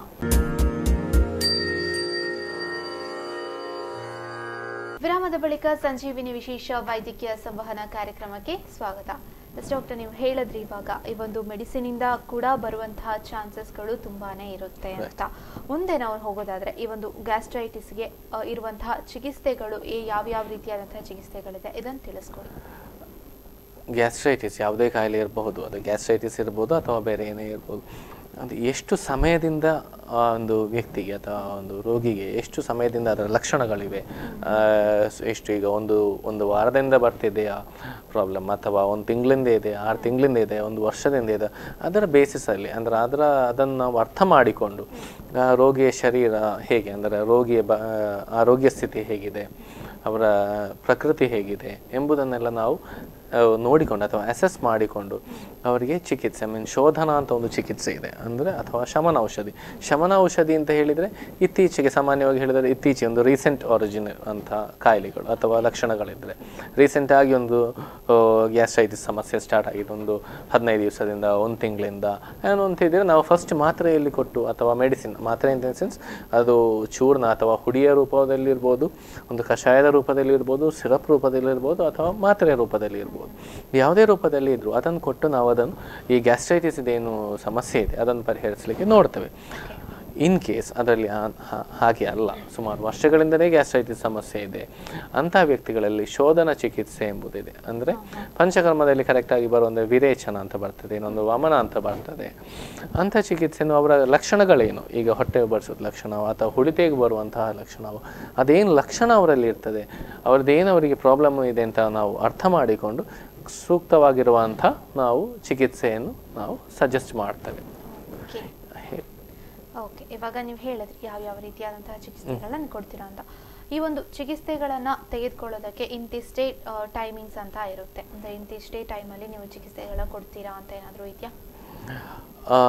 ವಿರಾಮದ ಬಳಿಕ ಸಂಜೀವಿನಿ ವಿಶೇಷ ವೈದ್ಯಕೀಯ ಸಂವಹನ ಕಾರ್ಯಕ್ರಮಕ್ಕೆ ಸ್ವಾಗತ ಎಸ್ ಡಾಕ್ಟರ್ ನೀವು ಹೇಳಿದ್ರಿ ಇವಾಗ ಈ ಒಂದು ಮೆಡಿಸಿನ್ ಇಂದ ಕೂಡ ಬರುವಂತಹ ಚಾನ್ಸಸ್ಗಳು ತುಂಬಾನೇ ಇರುತ್ತೆ ಅಂತ ಮುಂದೆ ನಾವು ಹೋಗೋದಾದ್ರೆ ಈ ಒಂದು ಗ್ಯಾಸ್ಟ್ರೈಟಿಸ್ಗೆ ಇರುವಂತಹ ಚಿಕಿತ್ಸೆಗಳು ಈ ಯಾವ್ಯಾವ ರೀತಿಯಾದಂತಹ ಚಿಕಿತ್ಸೆಗಳಿದೆ ಇದನ್ನು ತಿಳಿಸ್ಕೊಡಿ ಗ್ಯಾಸ್ಟ್ರೈಟಿಸ್ ಯಾವುದೇ ಕಾಯಿಲೆ ಇರಬಹುದು ಅದು ಗ್ಯಾಸ್ಟ್ರೈಟಿಸ್ ಇರ್ಬೋದು ಅಥವಾ ಬೇರೆ ಏನೇ ಇರ್ಬೋದು ಅದು ಎಷ್ಟು ಸಮಯದಿಂದ ಆ ಒಂದು ವ್ಯಕ್ತಿಗೆ ಅಥವಾ ಒಂದು ರೋಗಿಗೆ ಎಷ್ಟು ಸಮಯದಿಂದ ಅದರ ಲಕ್ಷಣಗಳಿವೆ ಆ, ಸ್- ಎಷ್ಟು ಈಗ ಒಂದು ಒಂದು ವಾರದಿಂದ ಬರ್ತಿದೆಯಾ ಪ್ರಾಬ್ಲಮ್ ಅಥವಾ ಒಂದು ತಿಂಗಳಿಂದ ಇದೆ ಆರು ತಿಂಗಳಿಂದ ಇದೆ ಒಂದು ವರ್ಷದಿಂದ ಇದೆ ಅದರ ಬೇಸಿಸಲ್ಲಿ ಅಂದರೆ ಅದರ ಅದನ್ನು ನಾವು ಅರ್ಥ ಮಾಡಿಕೊಂಡು ಆ ರೋಗಿಯ ಶರೀರ ಹೇಗೆ ಅಂದರೆ ರೋಗಿಯ ಬ ಆರೋಗ್ಯ ಸ್ಥಿತಿ ಹೇಗಿದೆ ಅವರ ಪ್ರಕೃತಿ ಹೇಗಿದೆ ಎಂಬುದನ್ನೆಲ್ಲ ನಾವು ಆ, ನೋಡಿಕೊಂಡು ಅಥವಾ ಅಸೆಸ್ ಮಾಡಿಕೊಂಡು ಅವರಿಗೆ ಚಿಕಿತ್ಸೆ ಮೀನ್ ಶೋಧನ ಅಂತ ಒಂದು ಚಿಕಿತ್ಸೆ ಇದೆ ಅಂದರೆ ಅಥವಾ ಶಮನ ಔಷಧಿ ಶಮನ ಔಷಧಿ ಅಂತ ಹೇಳಿದರೆ ಇತ್ತೀಚೆಗೆ ಸಾಮಾನ್ಯವಾಗಿ ಹೇಳಿದರೆ ಇತ್ತೀಚೆಗೆ ಒಂದು ರೀಸೆಂಟ್ ಆರಿಜಿನ್ ಅಂತ ಕಾಯಿಲೆಗಳು ಅಥವಾ ಲಕ್ಷಣಗಳಿದ್ದರೆ ರೀಸೆಂಟ್ ಆಗಿ ಒಂದು ಗ್ಯಾಸ್ಟ್ರೈಟಿಸ್ ಸಮಸ್ಯೆ ಸ್ಟಾರ್ಟ್ ಆಗಿದೆ ಒಂದು ಹದಿನೈದು ದಿವಸದಿಂದ ಒಂದು ತಿಂಗಳಿಂದ ಏನು ಅಂತ ಹೇಳಿದರೆ ನಾವು ಫಸ್ಟ್ ಮಾತ್ರೆಯಲ್ಲಿ ಕೊಟ್ಟು ಅಥವಾ ಮೆಡಿಸಿನ್ ಮಾತ್ರೆ ಇನ್ ಸೆನ್ಸ್ ಅದು ಚೂರ್ಣ ಅಥವಾ ಹುಡಿಯ ರೂಪದಲ್ಲಿರ್ಬೋದು ಒಂದು ಕಷಾಯದ ರೂಪದಲ್ಲಿ ಇರ್ಬೋದು ಸಿರಪ್ ರೂಪದಲ್ಲಿ ಇರ್ಬೋದು ಅಥವಾ ಮಾತ್ರೆಯ ರೂಪದಲ್ಲಿ ಇರ್ಬೋದು ಯಾವುದೇ ರೂಪದಲ್ಲಿ ಇದ್ದರೂ ಅದನ್ನು ಕೊಟ್ಟು ನಾವು ಅದನ್ನು ಈ ಗ್ಯಾಸ್ಟ್ರೈಟಿಸ್ ಇದೇನು ಸಮಸ್ಯೆ ಇದೆ ಅದನ್ನು ಪರಿಹರಿಸಲಿಕ್ಕೆ ನೋಡ್ತೇವೆ ಇನ್ ಕೇಸ್ ಅದರಲ್ಲಿ ಆ- ಹಾ- ಹಾಗೆ ಅಲ್ಲ ಸುಮಾರು ವರ್ಷಗಳಿಂದಲೇ ಗ್ಯಾಸ್ಟ್ರೈಟಿಸ್ ಸಮಸ್ಯೆ ಇದೆ ಅಂಥ ವ್ಯಕ್ತಿಗಳಲ್ಲಿ ಶೋಧನ ಚಿಕಿತ್ಸೆ ಎಂಬುದಿದೆ ಅಂದರೆ ಪಂಚಕರ್ಮದಲ್ಲಿ ಕರೆಕ್ಟಾಗಿ ಬರುವಂಥ ವಿರೇಚನ ಅಂತ ಬರ್ತದೆ ಇನ್ನೊಂದು ವಮನ ಅಂತ ಬರ್ತದೆ ಅಂಥ ಚಿಕಿತ್ಸೆಯನ್ನು ಅವರ ಲಕ್ಷಣಗಳೇನು ಈಗ ಹೊಟ್ಟೆ ಬಡಿಸೋದು ಲಕ್ಷಣವು ಅಥವಾ ಹುಳಿತೆಗೆ ಬರುವಂತಹ ಲಕ್ಷಣವು ಅದೇನು ಲಕ್ಷಣ ಅವರಲ್ಲಿ ಇರ್ತದೆ ಅವ್ರದ್ದೇನು ಅವರಿಗೆ ಪ್ರಾಬ್ಲಮ್ ಇದೆ ಅಂತ ನಾವು ಅರ್ಥ ಮಾಡಿಕೊಂಡು ಸೂಕ್ತವಾಗಿರುವಂಥ ನಾವು ಚಿಕಿತ್ಸೆಯನ್ನು ನಾವು ಸಜೆಸ್ಟ್ ಮಾಡ್ತೇವೆ ಓಕೆ ಹೇ- ಓಕೆ ಇವಾಗ ನೀವು ಹೇಳಿದ್ರಿ ಯಾವ ಯಾವ ರೀತಿಯಾದಂತಹ ಚಿಕಿತ್ಸೆಗಳನ್ನ ಕೊಡ್ತೀರಾ ಅಂತ ಈ ಒಂದು ಚಿಕಿತ್ಸೆಗಳನ್ನ ತೆಗೆದುಕೊಳ್ಳೋದಕ್ಕೆ ಇಂತಿಷ್ಟೇ ಟೈಮಿಂಗ್ಸ್ ಅಂತ ಇರುತ್ತೆ ಅಂದ್ರೆ ಇಂತಿಷ್ಟೇ ಟೈಮಲ್ಲಿ ನೀವು ಚಿಕಿತ್ಸೆಗಳ ಕೊಡ್ತೀರಾ ಅಂತ ಏನಾದರೂ ಇದೆಯಾ ಆ,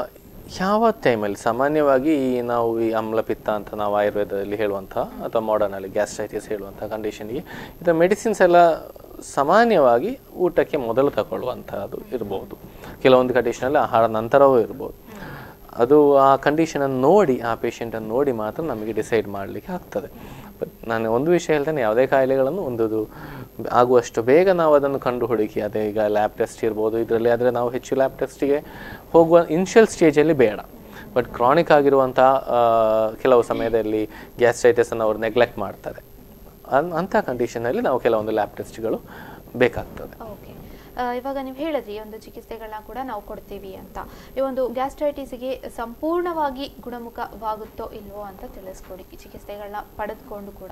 ಯಾವ ಟೈಮಲ್ಲಿ ಸಾಮಾನ್ಯವಾಗಿ ಈ ನಾವು ಈ ಅಮ್ಲಪಿತ್ತ ಅಂತ ನಾವು ಆಯುರ್ವೇದದಲ್ಲಿ ಹೇಳುವಂಥ ಅಥವಾ ಮಾಡರ್ನಲ್ಲಿ ಗ್ಯಾಸ್ಟ್ರೈಟಿಸ್ ಹೇಳುವಂಥ ಕಂಡೀಷನ್ಗೆ ಇದರ ಮೆಡಿಸಿನ್ಸ್ ಎಲ್ಲ ಸಾಮಾನ್ಯವಾಗಿ ಊಟಕ್ಕೆ ಮೊದಲು ತಗೊಳ್ಳುವಂಥದ್ದು ಇರ್ಬೋದು ಕೆಲವೊಂದು ಕಂಡೀಷನಲ್ಲಿ ಆಹಾರ ನಂತರವೂ ಇರ್ಬೋದು ಅದು ಆ ಕಂಡೀಷನನ್ನು ನೋಡಿ ಆ ಪೇಷಂಟನ್ನು ನೋಡಿ ಮಾತ್ರ ನಮಗೆ ಡಿಸೈಡ್ ಮಾಡಲಿಕ್ಕೆ ಆಗ್ತದೆ ಬಟ್ ನಾನು ಒಂದು ವಿಷಯ ಹೇಳ್ತೇನೆ ಯಾವುದೇ ಕಾಯಿಲೆಗಳನ್ನು ಒಂದು ಆಗುವಷ್ಟು ಬೇಗ ನಾವು ಅದನ್ನು ಕಂಡು ಹುಡುಕಿ ಅದೇ ಈಗ ಲ್ಯಾಬ್ ಟೆಸ್ಟ್ ಇರ್ಬೋದು ಇದರಲ್ಲಿ ಆದರೆ ನಾವು ಹೆಚ್ಚು ಲ್ಯಾಬ್ ಟೆಸ್ಟಿಗೆ ಹೋಗುವ ಇನಿಷಿಯಲ್ ಸ್ಟೇಜಲ್ಲಿ ಬೇಡ ಬಟ್ ಕ್ರಾನಿಕ್ ಆಗಿರುವಂಥ ಆ, ಕೆಲವು ಸಮಯದಲ್ಲಿ ಗ್ಯಾಸ್ಟ್ರೈಟಿಸನ್ನು ಅವರು ನೆಗ್ಲೆಕ್ಟ್ ಮಾಡ್ತಾರೆ ಅನ್ ಅಂಥ ಕಂಡೀಷನಲ್ಲಿ ನಾವು ಕೆಲವೊಂದು ಲ್ಯಾಬ್ ಟೆಸ್ಟ್ಗಳು ಬೇಕಾಗ್ತದೆ ಓಕೆ ಇವಾಗ ನೀವು ಹೇಳಿದ್ರಿ ಈ ಒಂದು ಚಿಕಿತ್ಸೆಗಳನ್ನ ಕೂಡ ನಾವು ಕೊಡ್ತೀವಿ ಅಂತ ಈ ಒಂದು ಗ್ಯಾಸ್ಟ್ರೈಟಿಸ್ಗೆ ಸಂಪೂರ್ಣವಾಗಿ ಗುಣಮುಖವಾಗುತ್ತೋ ಇಲ್ವೋ ಅಂತ ತಿಳಿಸ್ಕೊಡಿ ಈ ಚಿಕಿತ್ಸೆಗಳನ್ನ ಪಡೆದುಕೊಂಡು ಕೂಡ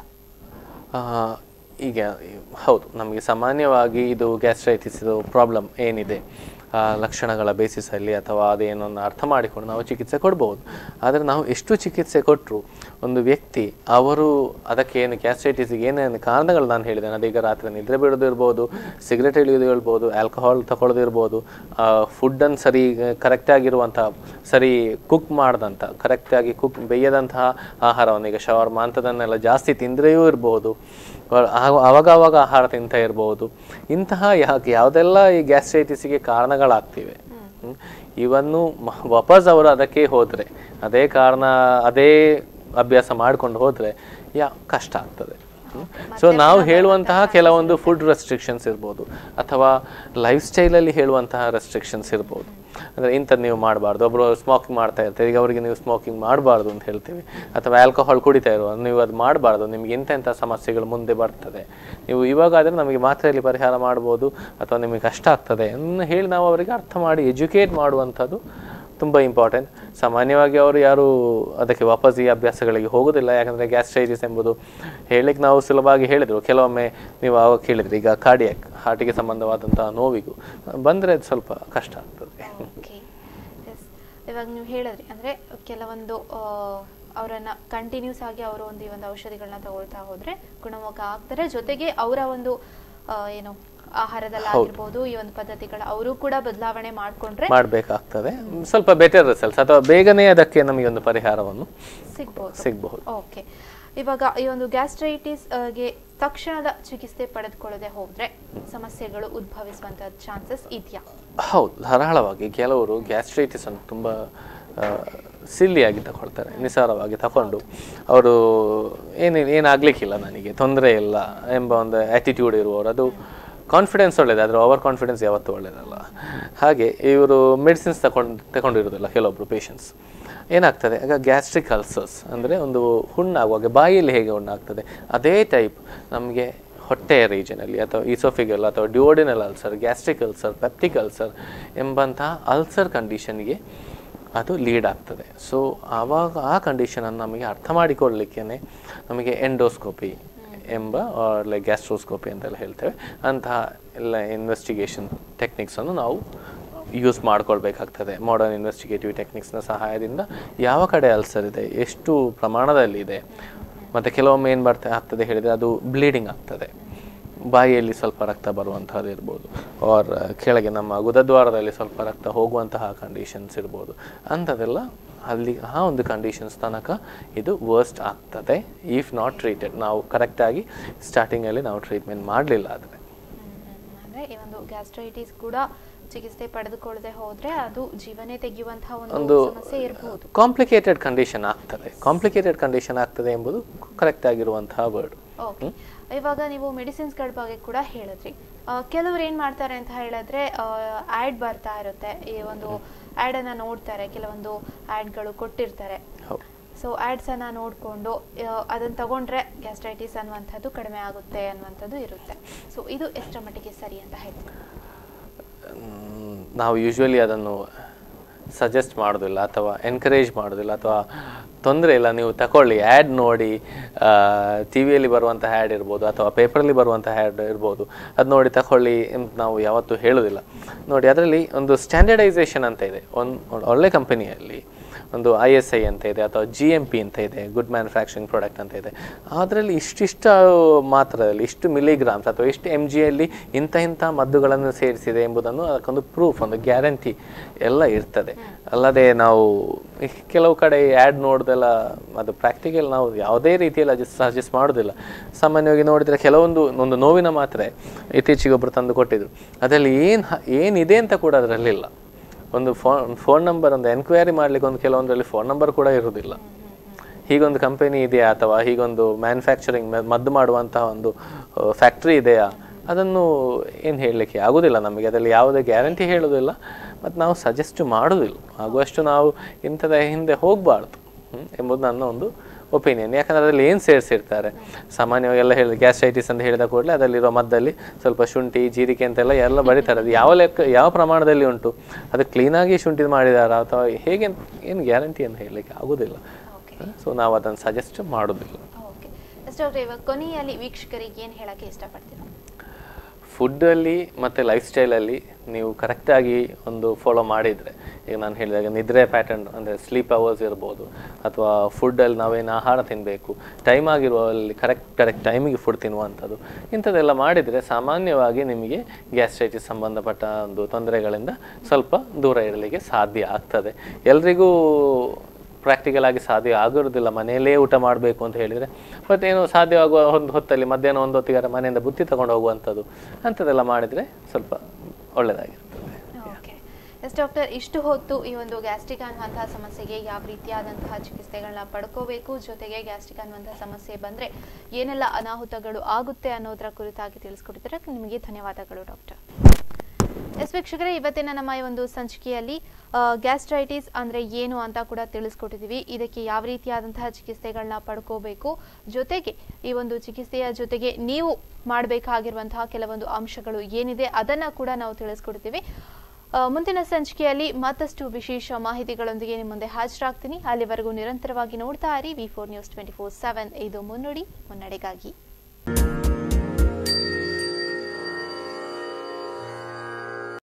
ಆ, ಈಗ ಹೌದು ನಮಗೆ ಸಾಮಾನ್ಯವಾಗಿ ಇದು ಗ್ಯಾಸ್ಟ್ರೈಟಿಸ್ ಇದು ಪ್ರಾಬ್ಲಮ್ ಏನಿದೆ ಆ ಲಕ್ಷಣಗಳ ಬೇಸಿಸಲ್ಲಿ ಅಥವಾ ಅದೇನನ್ನು ಅರ್ಥ ಮಾಡಿಕೊಂಡು ನಾವು ಚಿಕಿತ್ಸೆ ಕೊಡ್ಬೋದು ಆದರೆ ನಾವು ಎಷ್ಟು ಚಿಕಿತ್ಸೆ ಕೊಟ್ಟರು ಒಂದು ವ್ಯಕ್ತಿ ಅವರು ಅದಕ್ಕೆ ಏನು ಗ್ಯಾಸ್ಟ್ರೈಟಿಸ್ಗೆ ಏನೇನು ಕಾರಣಗಳು ನಾನು ಹೇಳಿದ್ದೇನೆ ಅದೀಗ ರಾತ್ರಿ ನಿದ್ರೆ ಬಿಡೋದು ಇರ್ಬೋದು ಸಿಗರೆಟ್ ಎಳೆಯೋದು ಇರ್ಬೋದು ಆಲ್ಕೋಹಾಲ್ ತಗೊಳ್ಳೋದು ಇರ್ಬೋದು ಫುಡ್ಡನ್ನು ಸರಿ ಕರೆಕ್ಟಾಗಿರುವಂಥ ಸರಿ ಕುಕ್ ಮಾಡ್ದಂಥ ಕರೆಕ್ಟಾಗಿ ಕುಕ್ ಬೇಯದಂತಹ ಆಹಾರವನ್ನು ಈಗ ಶವರ್ಮ ಅಂಥದನ್ನೆಲ್ಲ ಜಾಸ್ತಿ ತಿಂದರೆಯೂ ಇರ್ಬೋದು ವ- ಆಗ- ಆವಾಗ ಆವಾಗ ಆಹಾರ ತಿಂತ ಇರ್ಬೋದು ಇಂತಹ ಯಾಕೆ ಯಾವುದೆಲ್ಲ ಈ ಗ್ಯಾಸ್ಟ್ರೈಟಿಸ್ಗೆ ಕಾರಣಗಳಾಗ್ತಿವೆ ಹ್ಮ್. ಇವನ್ನು ಮ- ವಾಪಸ್ ಅವರು ಅದಕ್ಕೆ ಹೋದರೆ ಅದೇ ಕಾರಣ ಅದೇ ಅಭ್ಯಾಸ ಮಾಡ್ಕೊಂಡು ಹೋದರೆ ಯಾ ಕಷ್ಟ ಆಗ್ತದೆ ಸೊ ನಾವು ಹೇಳುವಂತಹ ಕೆಲವೊಂದು ಫುಡ್ ರೆಸ್ಟ್ರಿಕ್ಷನ್ಸ್ ಇರ್ಬೋದು ಅಥವಾ ಲೈಫ್ ಸ್ಟೈಲಲ್ಲಿ ಹೇಳುವಂತಹ ರೆಸ್ಟ್ರಿಕ್ಷನ್ಸ್ ಇರ್ಬೋದು ಅಂದರೆ ಇಂಥದ್ದು ನೀವು ಮಾಡಬಾರ್ದು ಒಬ್ಬರು ಸ್ಮೋಕಿಂಗ್ ಮಾಡ್ತಾ ಇರ್ತಾರೆ ಈಗ ಅವರಿಗೆ ನೀವು ಸ್ಮೋಕಿಂಗ್ ಮಾಡಬಾರ್ದು ಅಂತ ಹೇಳ್ತೀವಿ ಅಥವಾ ಆಲ್ಕೋಹಾಲ್ ಕುಡಿತಾ ಇರುವ ನೀವು ಅದು ಮಾಡಬಾರ್ದು ನಿಮ್ಗೆ ಇಂಥ ಇಂಥ ಸಮಸ್ಯೆಗಳು ಮುಂದೆ ಬರ್ತದೆ ನೀವು ಇವಾಗ ಆದರೆ ನಮಗೆ ಮಾತ್ರೆಯಲ್ಲಿ ಪರಿಹಾರ ಮಾಡ್ಬೋದು ಅಥವಾ ನಿಮಗೆ ಕಷ್ಟ ಆಗ್ತದೆ ಅನ್ನು ಹೇಳಿ ನಾವು ಅವರಿಗೆ ಅರ್ಥ ಮಾಡಿ ಎಜುಕೇಟ್ ಮಾಡುವಂಥದ್ದು ತುಂಬ ಇಂಪಾರ್ಟೆಂಟ್ ಸಾಮಾನ್ಯವಾಗಿ ಅವರು ಯಾರು ಅದಕ್ಕೆ ವಾಪಸ್ ಈ ಅಭ್ಯಾಸಗಳಿಗೆ ಹೋಗೋದಿಲ್ಲ ಯಾಕಂದರೆ ಗ್ಯಾಸ್ಟ್ರೈಟಿಸ್ ಎಂಬುದು ಹೇಳಲಿಕ್ಕೆ ನಾವು ಸುಲಭವಾಗಿ ಹೇಳಿದರು ಕೆಲವೊಮ್ಮೆ ನೀವು ಆವಾಗ ಕೇಳಿದ್ರಿ ಈಗ ಕಾರ್ಡಿಯಾಕ್ ಹಾರ್ಟಿಗೆ ಸಂಬಂಧವಾದಂತಹ ನೋವಿಗೂ ಬಂದರೆ ಅದು ಸ್ವಲ್ಪ ಕಷ್ಟ ಆಗ್ತದೆ ಓಕೆ ಎಸ್ ಇವಾಗ ನೀವು ಹೇಳಿದ್ರಿ ಅಂದ್ರೆ ಕೆಲವೊಂದು ಆ, ಅವರನ್ನ ಕಂಟಿನ್ಯೂಸ್ ಆಗಿ ಅವರು ಒಂದು ಈ ಒಂದು ಔಷಧಿಗಳನ್ನ ತಗೊಳ್ತಾ ಹೋದ್ರೆ ಗುಣಮುಖ ಆಗ್ತಾರೆ ಜೊತೆಗೆ ಅವರ ಒಂದು ಆ, ಏನು ಆಹಾರದಲ್ಲಾಗಿರ್ಬೋದು ಈ ಒಂದು ಪದ್ಧತಿಗಳ ಅವರು ಕೂಡ ಬದಲಾವಣೆ ಮಾಡ್ಕೊಂಡ್ರೆ ಮಾಡಬೇಕಾಗ್ತದೆ ಸ್ವಲ್ಪ ಬೆಟರ್ ರಿಸಲ್ಟ್ಸ್ ಅಥವಾ ಬೇಗನೆ ಅದಕ್ಕೆ ನಮಗೆ ಒಂದು ಪರಿಹಾರವನ್ನು ಸಿಗ್ಬೋದು ಸಿಗಬಹುದು ಓಕೆ ಇವಾಗ ಈ ಒಂದು ಗ್ಯಾಸ್ಟ್ರೈಟಿಸ್ ಗೆ ತಕ್ಷಣದ ಚಿಕಿತ್ಸೆ ಪಡೆದುಕೊಳ್ಳದೆ ಹೋದ್ರೆ ಸಮಸ್ಯೆಗಳು ಉದ್ಭವಿಸುವಂತ ಚಾನ್ಸಸ್ ಇದೆಯಾ ಹೌದು ಧಾರಾಳವಾಗಿ ಕೆಲವರು ಗ್ಯಾಸ್ಟ್ರೈಟಿಸ್ ಅನ್ನು ತುಂಬ ಸಿಲ್ಲಿಯಾಗಿ ತಗೊಳ್ತಾರೆ ನಿಸಾರವಾಗಿ ತಗೊಂಡು ಅವರು ಏನು ಏನಾಗಲಿಕ್ಕಿಲ್ಲ ನನಗೆ ತೊಂದರೆ ಇಲ್ಲ ಎಂಬ ಒಂದು ಆ್ಯಟಿಟ್ಯೂಡ್ ಇರುವವರು ಅದು ಕಾನ್ಫಿಡೆನ್ಸ್ ಒಳ್ಳೇದು ಆದರೆ ಓವರ್ ಕಾನ್ಫಿಡೆನ್ಸ್ ಯಾವತ್ತೂ ಒಳ್ಳೆಯದಲ್ಲ ಹಾಗೆ ಇವರು ಮೆಡಿಸಿನ್ಸ್ ತಗೊಂಡು ತಗೊಂಡಿರೋದಿಲ್ಲ ಕೆಲವೊಬ್ಬರು ಪೇಷಂಟ್ಸ್ ಏನಾಗ್ತದೆ ಆಗ ಗ್ಯಾಸ್ಟ್ರಿಕ್ ಅಲ್ಸರ್ಸ್ ಅಂದರೆ ಒಂದು ಹುಣ್ಣಾಗುವಾಗ ಬಾಯಿಯಲ್ಲಿ ಹೇಗೆ ಹುಣ್ಣಾಗ್ತದೆ ಅದೇ ಟೈಪ್ ನಮಗೆ ಹೊಟ್ಟೆಯ ರೀಜನಲ್ಲಿ ಅಥವಾ ಈಸೋಫಿಗಲ್ ಅಥವಾ duodenal ulcer gastric ulcer peptic ulcer ಎಂಬಂತಹ ಅಲ್ಸರ್ ಕಂಡೀಷನ್ಗೆ ಅದು ಲೀಡ್ ಆಗ್ತದೆ ಸೊ ಆವಾಗ ಆ ಕಂಡೀಷನನ್ನು ನಮಗೆ ಅರ್ಥ ಮಾಡಿಕೊಳ್ಳಲಿಕ್ಕೆ ನಮಗೆ ಎಂಡೋಸ್ಕೋಪಿ ಎಂಬ ಲೈಕ್ ಗ್ಯಾಸ್ಟ್ರೋಸ್ಕೋಪಿ ಅಂತೆಲ್ಲ ಹೇಳ್ತೇವೆ ಅಂತಹ ಎಲ್ಲ ಇನ್ವೆಸ್ಟಿಗೇಷನ್ ಟೆಕ್ನಿಕ್ಸನ್ನು ನಾವು ಯೂಸ್ ಮಾಡ್ಕೊಳ್ಬೇಕಾಗ್ತದೆ ಮಾಡರ್ನ್ ಇನ್ವೆಸ್ಟಿಗೇಟಿವ್ ಟೆಕ್ನಿಕ್ಸ್ನ ಸಹಾಯದಿಂದ ಯಾವ ಕಡೆ ಅಲ್ಸರ್ ಇದೆ ಎಷ್ಟು ಪ್ರಮಾಣದಲ್ಲಿ ಇದೆ ಮತ್ತು ಕೆಲವೊಮ್ಮೆ ಏನು ಬರ್ತಾ ಆಗ್ತದೆ ಹೇಳಿದರೆ ಅದು ಬ್ಲೀಡಿಂಗ್ ಆಗ್ತದೆ ಬಾಯಿಯಲ್ಲಿ ಸ್ವಲ್ಪ ರಕ್ತ ಬರುವಂತಹದ್ದು ಇರ್ಬೋದು ಆರ್ ಕೆಳಗೆ ನಮ್ಮ ಗುದದ್ವಾರದಲ್ಲಿ ಸ್ವಲ್ಪ ರಕ್ತ ಹೋಗುವಂತಹ ಕಂಡೀಷನ್ಸ್ ಇರ್ಬೋದು ಅಂಥದ್ದೆಲ್ಲ ಅಲ್ಲಿ ಆ ಒಂದು ಕಂಡೀಷನ್ಸ್ ತನಕ ಇದು ವರ್ಸ್ಟ್ ಆಗ್ತದೆ ಇಫ್ ನಾಟ್ ಟ್ರೀಟೆಡ್ ನಾವು ಕರೆಕ್ಟಾಗಿ ಸ್ಟಾರ್ಟಿಂಗಲ್ಲಿ ನಾವು ಟ್ರೀಟ್ಮೆಂಟ್ ಮಾಡಲಿಲ್ಲ ಆದರೆ ಅಂದ್ರೆ ಈ ಒಂದು ಗ್ಯಾಸ್ಟ್ರೈಟಿಸ್ ಕೂಡ ಚಿಕಿತ್ಸೆ ಪಡೆದುಕೊಳ್ಳದೆ ಹೋದ್ರೆ ಅದು ಜೀವನೇ ತೆಗೆಯುವಂತಹ ಒಂದು ಒಂದು ಸಮಸ್ಯೆ ಇರಬಹುದು ಕಾಂಪ್ಲಿಕೇಟೆಡ್ ಕಂಡೀಷನ್ ಆಗ್ತದೆ ಕಾಂಪ್ಲಿಕೇಟೆಡ್ ಕಂಡೀಷನ್ ಆಗ್ತದೆ ಎಂಬುದು ಕರೆಕ್ಟ್ ಆಗಿರುವಂತಹ ವರ್ಡ್ ಓಕೆ ಇವಾಗ ನೀವು ಮೆಡಿಸಿನ್ಸ್ಗಳ ಬಗ್ಗೆ ಕೂಡ ಹೇಳಿದ್ರಿ ಆ, ಕೆಲವ್ರು ಏನ್ ಮಾಡ್ತಾರೆ ಅಂತ ಹೇಳಿದ್ರೆ ಆಡ್ ಬರ್ತಾ ಇರುತ್ತೆ ಈ ಒಂದು ಆಡ್ ಅನ್ನ ನೋಡ್ತಾರೆ ಕೆಲವೊಂದು ಆಡ್ಗಳು ಕೊಟ್ಟಿರ್ತಾರೆ ಹೌದು ಸೊ ಆಡ್ಸ್ ಅನ್ನ ನೋಡ್ಕೊಂಡು ಆ, ಅದನ್ನ ತಗೊಂಡ್ರೆ ಗ್ಯಾಸ್ಟ್ರೈಟಿಸ್ ಅನ್ನುವಂಥದ್ದು ಕಡಿಮೆ ಆಗುತ್ತೆ ಅನ್ನುವಂಥದ್ದು ಇರುತ್ತೆ ಸೊ ಇದು ಎಷ್ಟರ ಮಟ್ಟಿಗೆ ಸರಿ ಅಂತ ಹೇಳ್ತೀವಿ ಮ್, ನಾವು ಯೂಶ್ವಲಿ ಅದನ್ನು ಸಜೆಸ್ಟ್ ಮಾಡೋದಿಲ್ಲ ಅಥವಾ ಎನ್ಕರೇಜ್ ಮಾಡೋದಿಲ್ಲ ಅಥವಾ ತೊಂದರೆ ಇಲ್ಲ ನೀವು ತಗೊಳ್ಳಿ ಆ್ಯಡ್ ನೋಡಿ ಟಿ ವಿಯಲ್ಲಿ ಬರುವಂಥ ಆ್ಯಡ್ ಇರ್ಬೋದು ಅಥವಾ ಪೇಪರಲ್ಲಿ ಬರುವಂಥ ಆ್ಯಡ್ ಇರ್ಬೋದು ಅದು ನೋಡಿ ತಗೊಳ್ಳಿ ಅಂತ ನಾವು ಯಾವತ್ತೂ ಹೇಳೋದಿಲ್ಲ ನೋಡಿ ಅದರಲ್ಲಿ ಒಂದು ಸ್ಟ್ಯಾಂಡರ್ಡೈಸೇಷನ್ ಅಂತ ಇದೆ ಒಂದು ಒಳ್ಳೆ ಕಂಪನಿಯಲ್ಲಿ ಒಂದು ಐ ಎಸ್ ಐ ಅಂತ ಇದೆ ಅಥವಾ ಜಿ ಎಮ್ ಪಿ ಅಂತ ಇದೆ ಗುಡ್ ಮ್ಯಾನುಫ್ಯಾಕ್ಚರಿಂಗ್ ಪ್ರಾಡಕ್ಟ್ ಅಂತ ಇದೆ ಅದರಲ್ಲಿ ಇಷ್ಟಿಷ್ಟ ಮಾತ್ರದಲ್ಲಿ ಇಷ್ಟು ಮಿಲಿಗ್ರಾಮ್ಸ್ ಅಥವಾ ಇಷ್ಟು ಎಮ್ ಜಿಯಲ್ಲಿ ಇಂಥ ಇಂಥ ಮದ್ದುಗಳನ್ನು ಸೇರಿಸಿದೆ ಎಂಬುದನ್ನು ಅದಕ್ಕೊಂದು ಪ್ರೂಫ್ ಒಂದು ಗ್ಯಾರಂಟಿ ಎಲ್ಲ ಇರ್ತದೆ ಅಲ್ಲದೆ ನಾವು ಕೆಲವು ಕಡೆ ಆ್ಯಡ್ ನೋಡ್ದೆಲ್ಲ ಅದು ಪ್ರಾಕ್ಟಿಕಲ್ ನಾವು ಯಾವುದೇ ರೀತಿಯಲ್ಲಿ ಅಜೆಸ್ಟ್ ಸಜೆಸ್ಟ್ ಮಾಡೋದಿಲ್ಲ ಸಾಮಾನ್ಯವಾಗಿ ನೋಡಿದರೆ ಕೆಲವೊಂದು ಒಂದು ನೋವಿನ ಮಾತ್ರೆ ಇತ್ತೀಚೆಗೆ ಒಬ್ಬರು ತಂದು ಕೊಟ್ಟಿದ್ರು ಅದರಲ್ಲಿ ಏನು ಏನಿದೆ ಅಂತ ಕೂಡ ಅದರಲ್ಲಿಲ್ಲ ಒಂದು ಫೋನ್ ಫೋನ್ ನಂಬರ್ ಒಂದು ಎನ್ಕ್ವೈರಿ ಮಾಡ್ಲಿಕ್ಕೆ ಒಂದು ಕೆಲವೊಂದರಲ್ಲಿ ಫೋನ್ ನಂಬರ್ ಕೂಡ ಇರುವುದಿಲ್ಲ ಹೀಗೊಂದು ಕಂಪನಿ ಇದೆಯಾ ಅಥವಾ ಹೀಗೊಂದು ಮ್ಯಾನುಫ್ಯಾಕ್ಚರಿಂಗ್ ಮದ್ದು ಮಾಡುವಂತಹ ಒಂದು ಫ್ಯಾಕ್ಟ್ರಿ ಇದೆಯಾ ಅದನ್ನು ಏನು ಹೇಳಲಿಕ್ಕೆ ಆಗೋದಿಲ್ಲ ನಮಗೆ ಅದರಲ್ಲಿ ಯಾವುದೇ ಗ್ಯಾರಂಟಿ ಹೇಳೋದಿಲ್ಲ ಮತ್ತು ನಾವು ಸಜೆಸ್ಟ್ ಮಾಡೋದಿಲ್ಲ ಆಗುವಷ್ಟು ನಾವು ಇಂಥದ ಹಿಂದೆ ಹೋಗಬಾರ್ದು ಎಂಬುದು ನನ್ನ ಒಂದು ಒಪಿನಿಯನ್ ಯಾಕಂದ್ರೆ ಅದರಲ್ಲಿ ಏನು ಸೇರಿಸಿರ್ತಾರೆ ಸಾಮಾನ್ಯವಾಗಿ ಎಲ್ಲ ಹೇಳಿ ಗ್ಯಾಸ್ಟ್ರೈಟಿಸ್ ಅಂತ ಹೇಳಿದ ಕೂಡಲೇ ಅದರಲ್ಲಿರೋ ಮದ್ದಲ್ಲಿ ಸ್ವಲ್ಪ ಶುಂಠಿ ಜೀರಿಗೆ ಅಂತೆಲ್ಲ ಎಲ್ಲ ಬರೀತಾರೆ ಅದು ಯಾವ ಲೆಕ್ಕ ಯಾವ ಪ್ರಮಾಣದಲ್ಲಿ ಉಂಟು ಅದು ಕ್ಲೀನಾಗಿ ಶುಂಠಿ ಮಾಡಿದಾರಾ ಅಥವಾ ಹೇಗೆ ಏನು ಗ್ಯಾರಂಟಿ ಅಂತ ಹೇಳಲಿಕ್ಕೆ ಆಗೋದಿಲ್ಲ ಓಕೆ ಸೊ ನಾವು ಅದನ್ನು ಸಜೆಸ್ಟ್ ಮಾಡೋದಿಲ್ಲ ಓಕೆ ಡಾಕ್ಟರ್ ಇವಾಗ ಕೊನೆಯಲ್ಲಿ ವೀಕ್ಷಕರಿಗೆ ಏನು ಹೇಳಕ್ಕೆ ಇಷ್ಟಪಡ್ತೀರಾ ಫುಡ್ಡಲ್ಲಿ ಮತ್ತು ಲೈಫ್ ಸ್ಟೈಲಲ್ಲಿ ನೀವು ಕರೆಕ್ಟಾಗಿ ಒಂದು ಫಾಲೋ ಮಾಡಿದರೆ ಈಗ ನಾನು ಹೇಳಿದಾಗ ನಿದ್ರೆ ಪ್ಯಾಟರ್ನ್ ಅಂದರೆ ಸ್ಲೀಪ್ ಅವರ್ಸ್ ಇರ್ಬೋದು ಅಥವಾ ಫುಡ್ಡಲ್ಲಿ ನಾವೇನು ಆಹಾರ ತಿನ್ನಬೇಕು ಟೈಮ್ ಆಗಿರುವಲ್ಲಿ ಕರೆಕ್ಟ್ ಕರೆಕ್ಟ್ ಟೈಮಿಗೆ ಫುಡ್ ತಿನ್ನುವಂಥದ್ದು ಇಂಥದ್ದೆಲ್ಲ ಮಾಡಿದರೆ ಸಾಮಾನ್ಯವಾಗಿ ನಿಮಗೆ ಗ್ಯಾಸ್ಟ್ರೈಟಿಸ್ ಸಂಬಂಧಪಟ್ಟ ಒಂದು ತೊಂದರೆಗಳಿಂದ ಸ್ವಲ್ಪ ದೂರ ಇರಲಿಕ್ಕೆ ಸಾಧ್ಯ ಆಗ್ತದೆ ಎಲ್ರಿಗೂ ಪ್ರಾಕ್ಟಿಕಲ್ ಆಗಿ ಸಾಧ್ಯ ಆಗಿರೋದಿಲ್ಲ ಮನೆಯಲ್ಲೇ ಊಟ ಮಾಡಬೇಕು ಅಂತ ಹೇಳಿದರೆ ಮತ್ತೇನು ಸಾಧ್ಯವಾಗುವ ಒಂದು ಹೊತ್ತಲ್ಲಿ ಮಧ್ಯಾಹ್ನ ಒಂದು ಹೊತ್ತಿಗಾರ ಮನೆಯಿಂದ ಬುತ್ತಿ ತಗೊಂಡು ಹೋಗುವಂಥದ್ದು ಅಂಥದ್ದೆಲ್ಲ ಮಾಡಿದರೆ ಸ್ವಲ್ಪ ಒಳ್ಳೆಯದಾಗಿರ್ತದೆ ಓಕೆ ಎಸ್ ಡಾಕ್ಟರ್ ಇಷ್ಟು ಹೊತ್ತು ಈ ಒಂದು ಗ್ಯಾಸ್ಟ್ರಿಕ್ ಅನ್ನುವಂತಹ ಸಮಸ್ಯೆಗೆ ಯಾವ ರೀತಿಯಾದಂತಹ ಚಿಕಿತ್ಸೆಗಳನ್ನ ಪಡ್ಕೋಬೇಕು ಜೊತೆಗೆ ಗ್ಯಾಸ್ಟ್ರಿಕ್ ಅನ್ನುವಂತಹ ಸಮಸ್ಯೆ ಬಂದ್ರೆ ಏನೆಲ್ಲ ಅನಾಹುತಗಳು ಆಗುತ್ತೆ ಅನ್ನೋದರ ಕುರಿತಾಗಿ ತಿಳಿಸ್ಕೊಟ್ಟಿದ್ರೆ ನಿಮಗೆ ಧನ್ಯವಾದಗಳು ಡಾಕ್ಟರ್ ಎಸ್ ವೀಕ್ಷಕರೇ ಇವತ್ತಿನ ನಮ್ಮ ಈ ಒಂದು ಸಂಚಿಕೆಯಲ್ಲಿ ಗ್ಯಾಸ್ಟ್ರೈಟಿಸ್ ಅಂದ್ರೆ ಏನು ಅಂತ ಕೂಡ ತಿಳಿಸ್ಕೊಟ್ಟಿದ್ದೀವಿ ಇದಕ್ಕೆ ಯಾವ ರೀತಿಯಾದಂತಹ ಚಿಕಿತ್ಸೆಗಳನ್ನ ಪಡ್ಕೋಬೇಕು ಜೊತೆಗೆ ಈ ಒಂದು ಚಿಕಿತ್ಸೆಯ ಜೊತೆಗೆ ನೀವು ಮಾಡಬೇಕಾಗಿರುವಂತಹ ಕೆಲವೊಂದು ಅಂಶಗಳು ಏನಿದೆ ಅದನ್ನ ಕೂಡ ನಾವು ತಿಳಿಸ್ಕೊಡ್ತೀವಿ ಆ, ಮುಂದಿನ ಸಂಚಿಕೆಯಲ್ಲಿ ಮತ್ತಷ್ಟು ವಿಶೇಷ ಮಾಹಿತಿಗಳೊಂದಿಗೆ ನಿಮ್ಮ ಮುಂದೆ ಹಾಜರಾಗ್ತೀನಿ ಅಲ್ಲಿವರೆಗೂ ನಿರಂತರವಾಗಿ ನೋಡ್ತಾ ಇರಿ V four news twenty four seven ಇದು ಮುನ್ನುಡಿ ಮುನ್ನಡೆಗಾಗಿ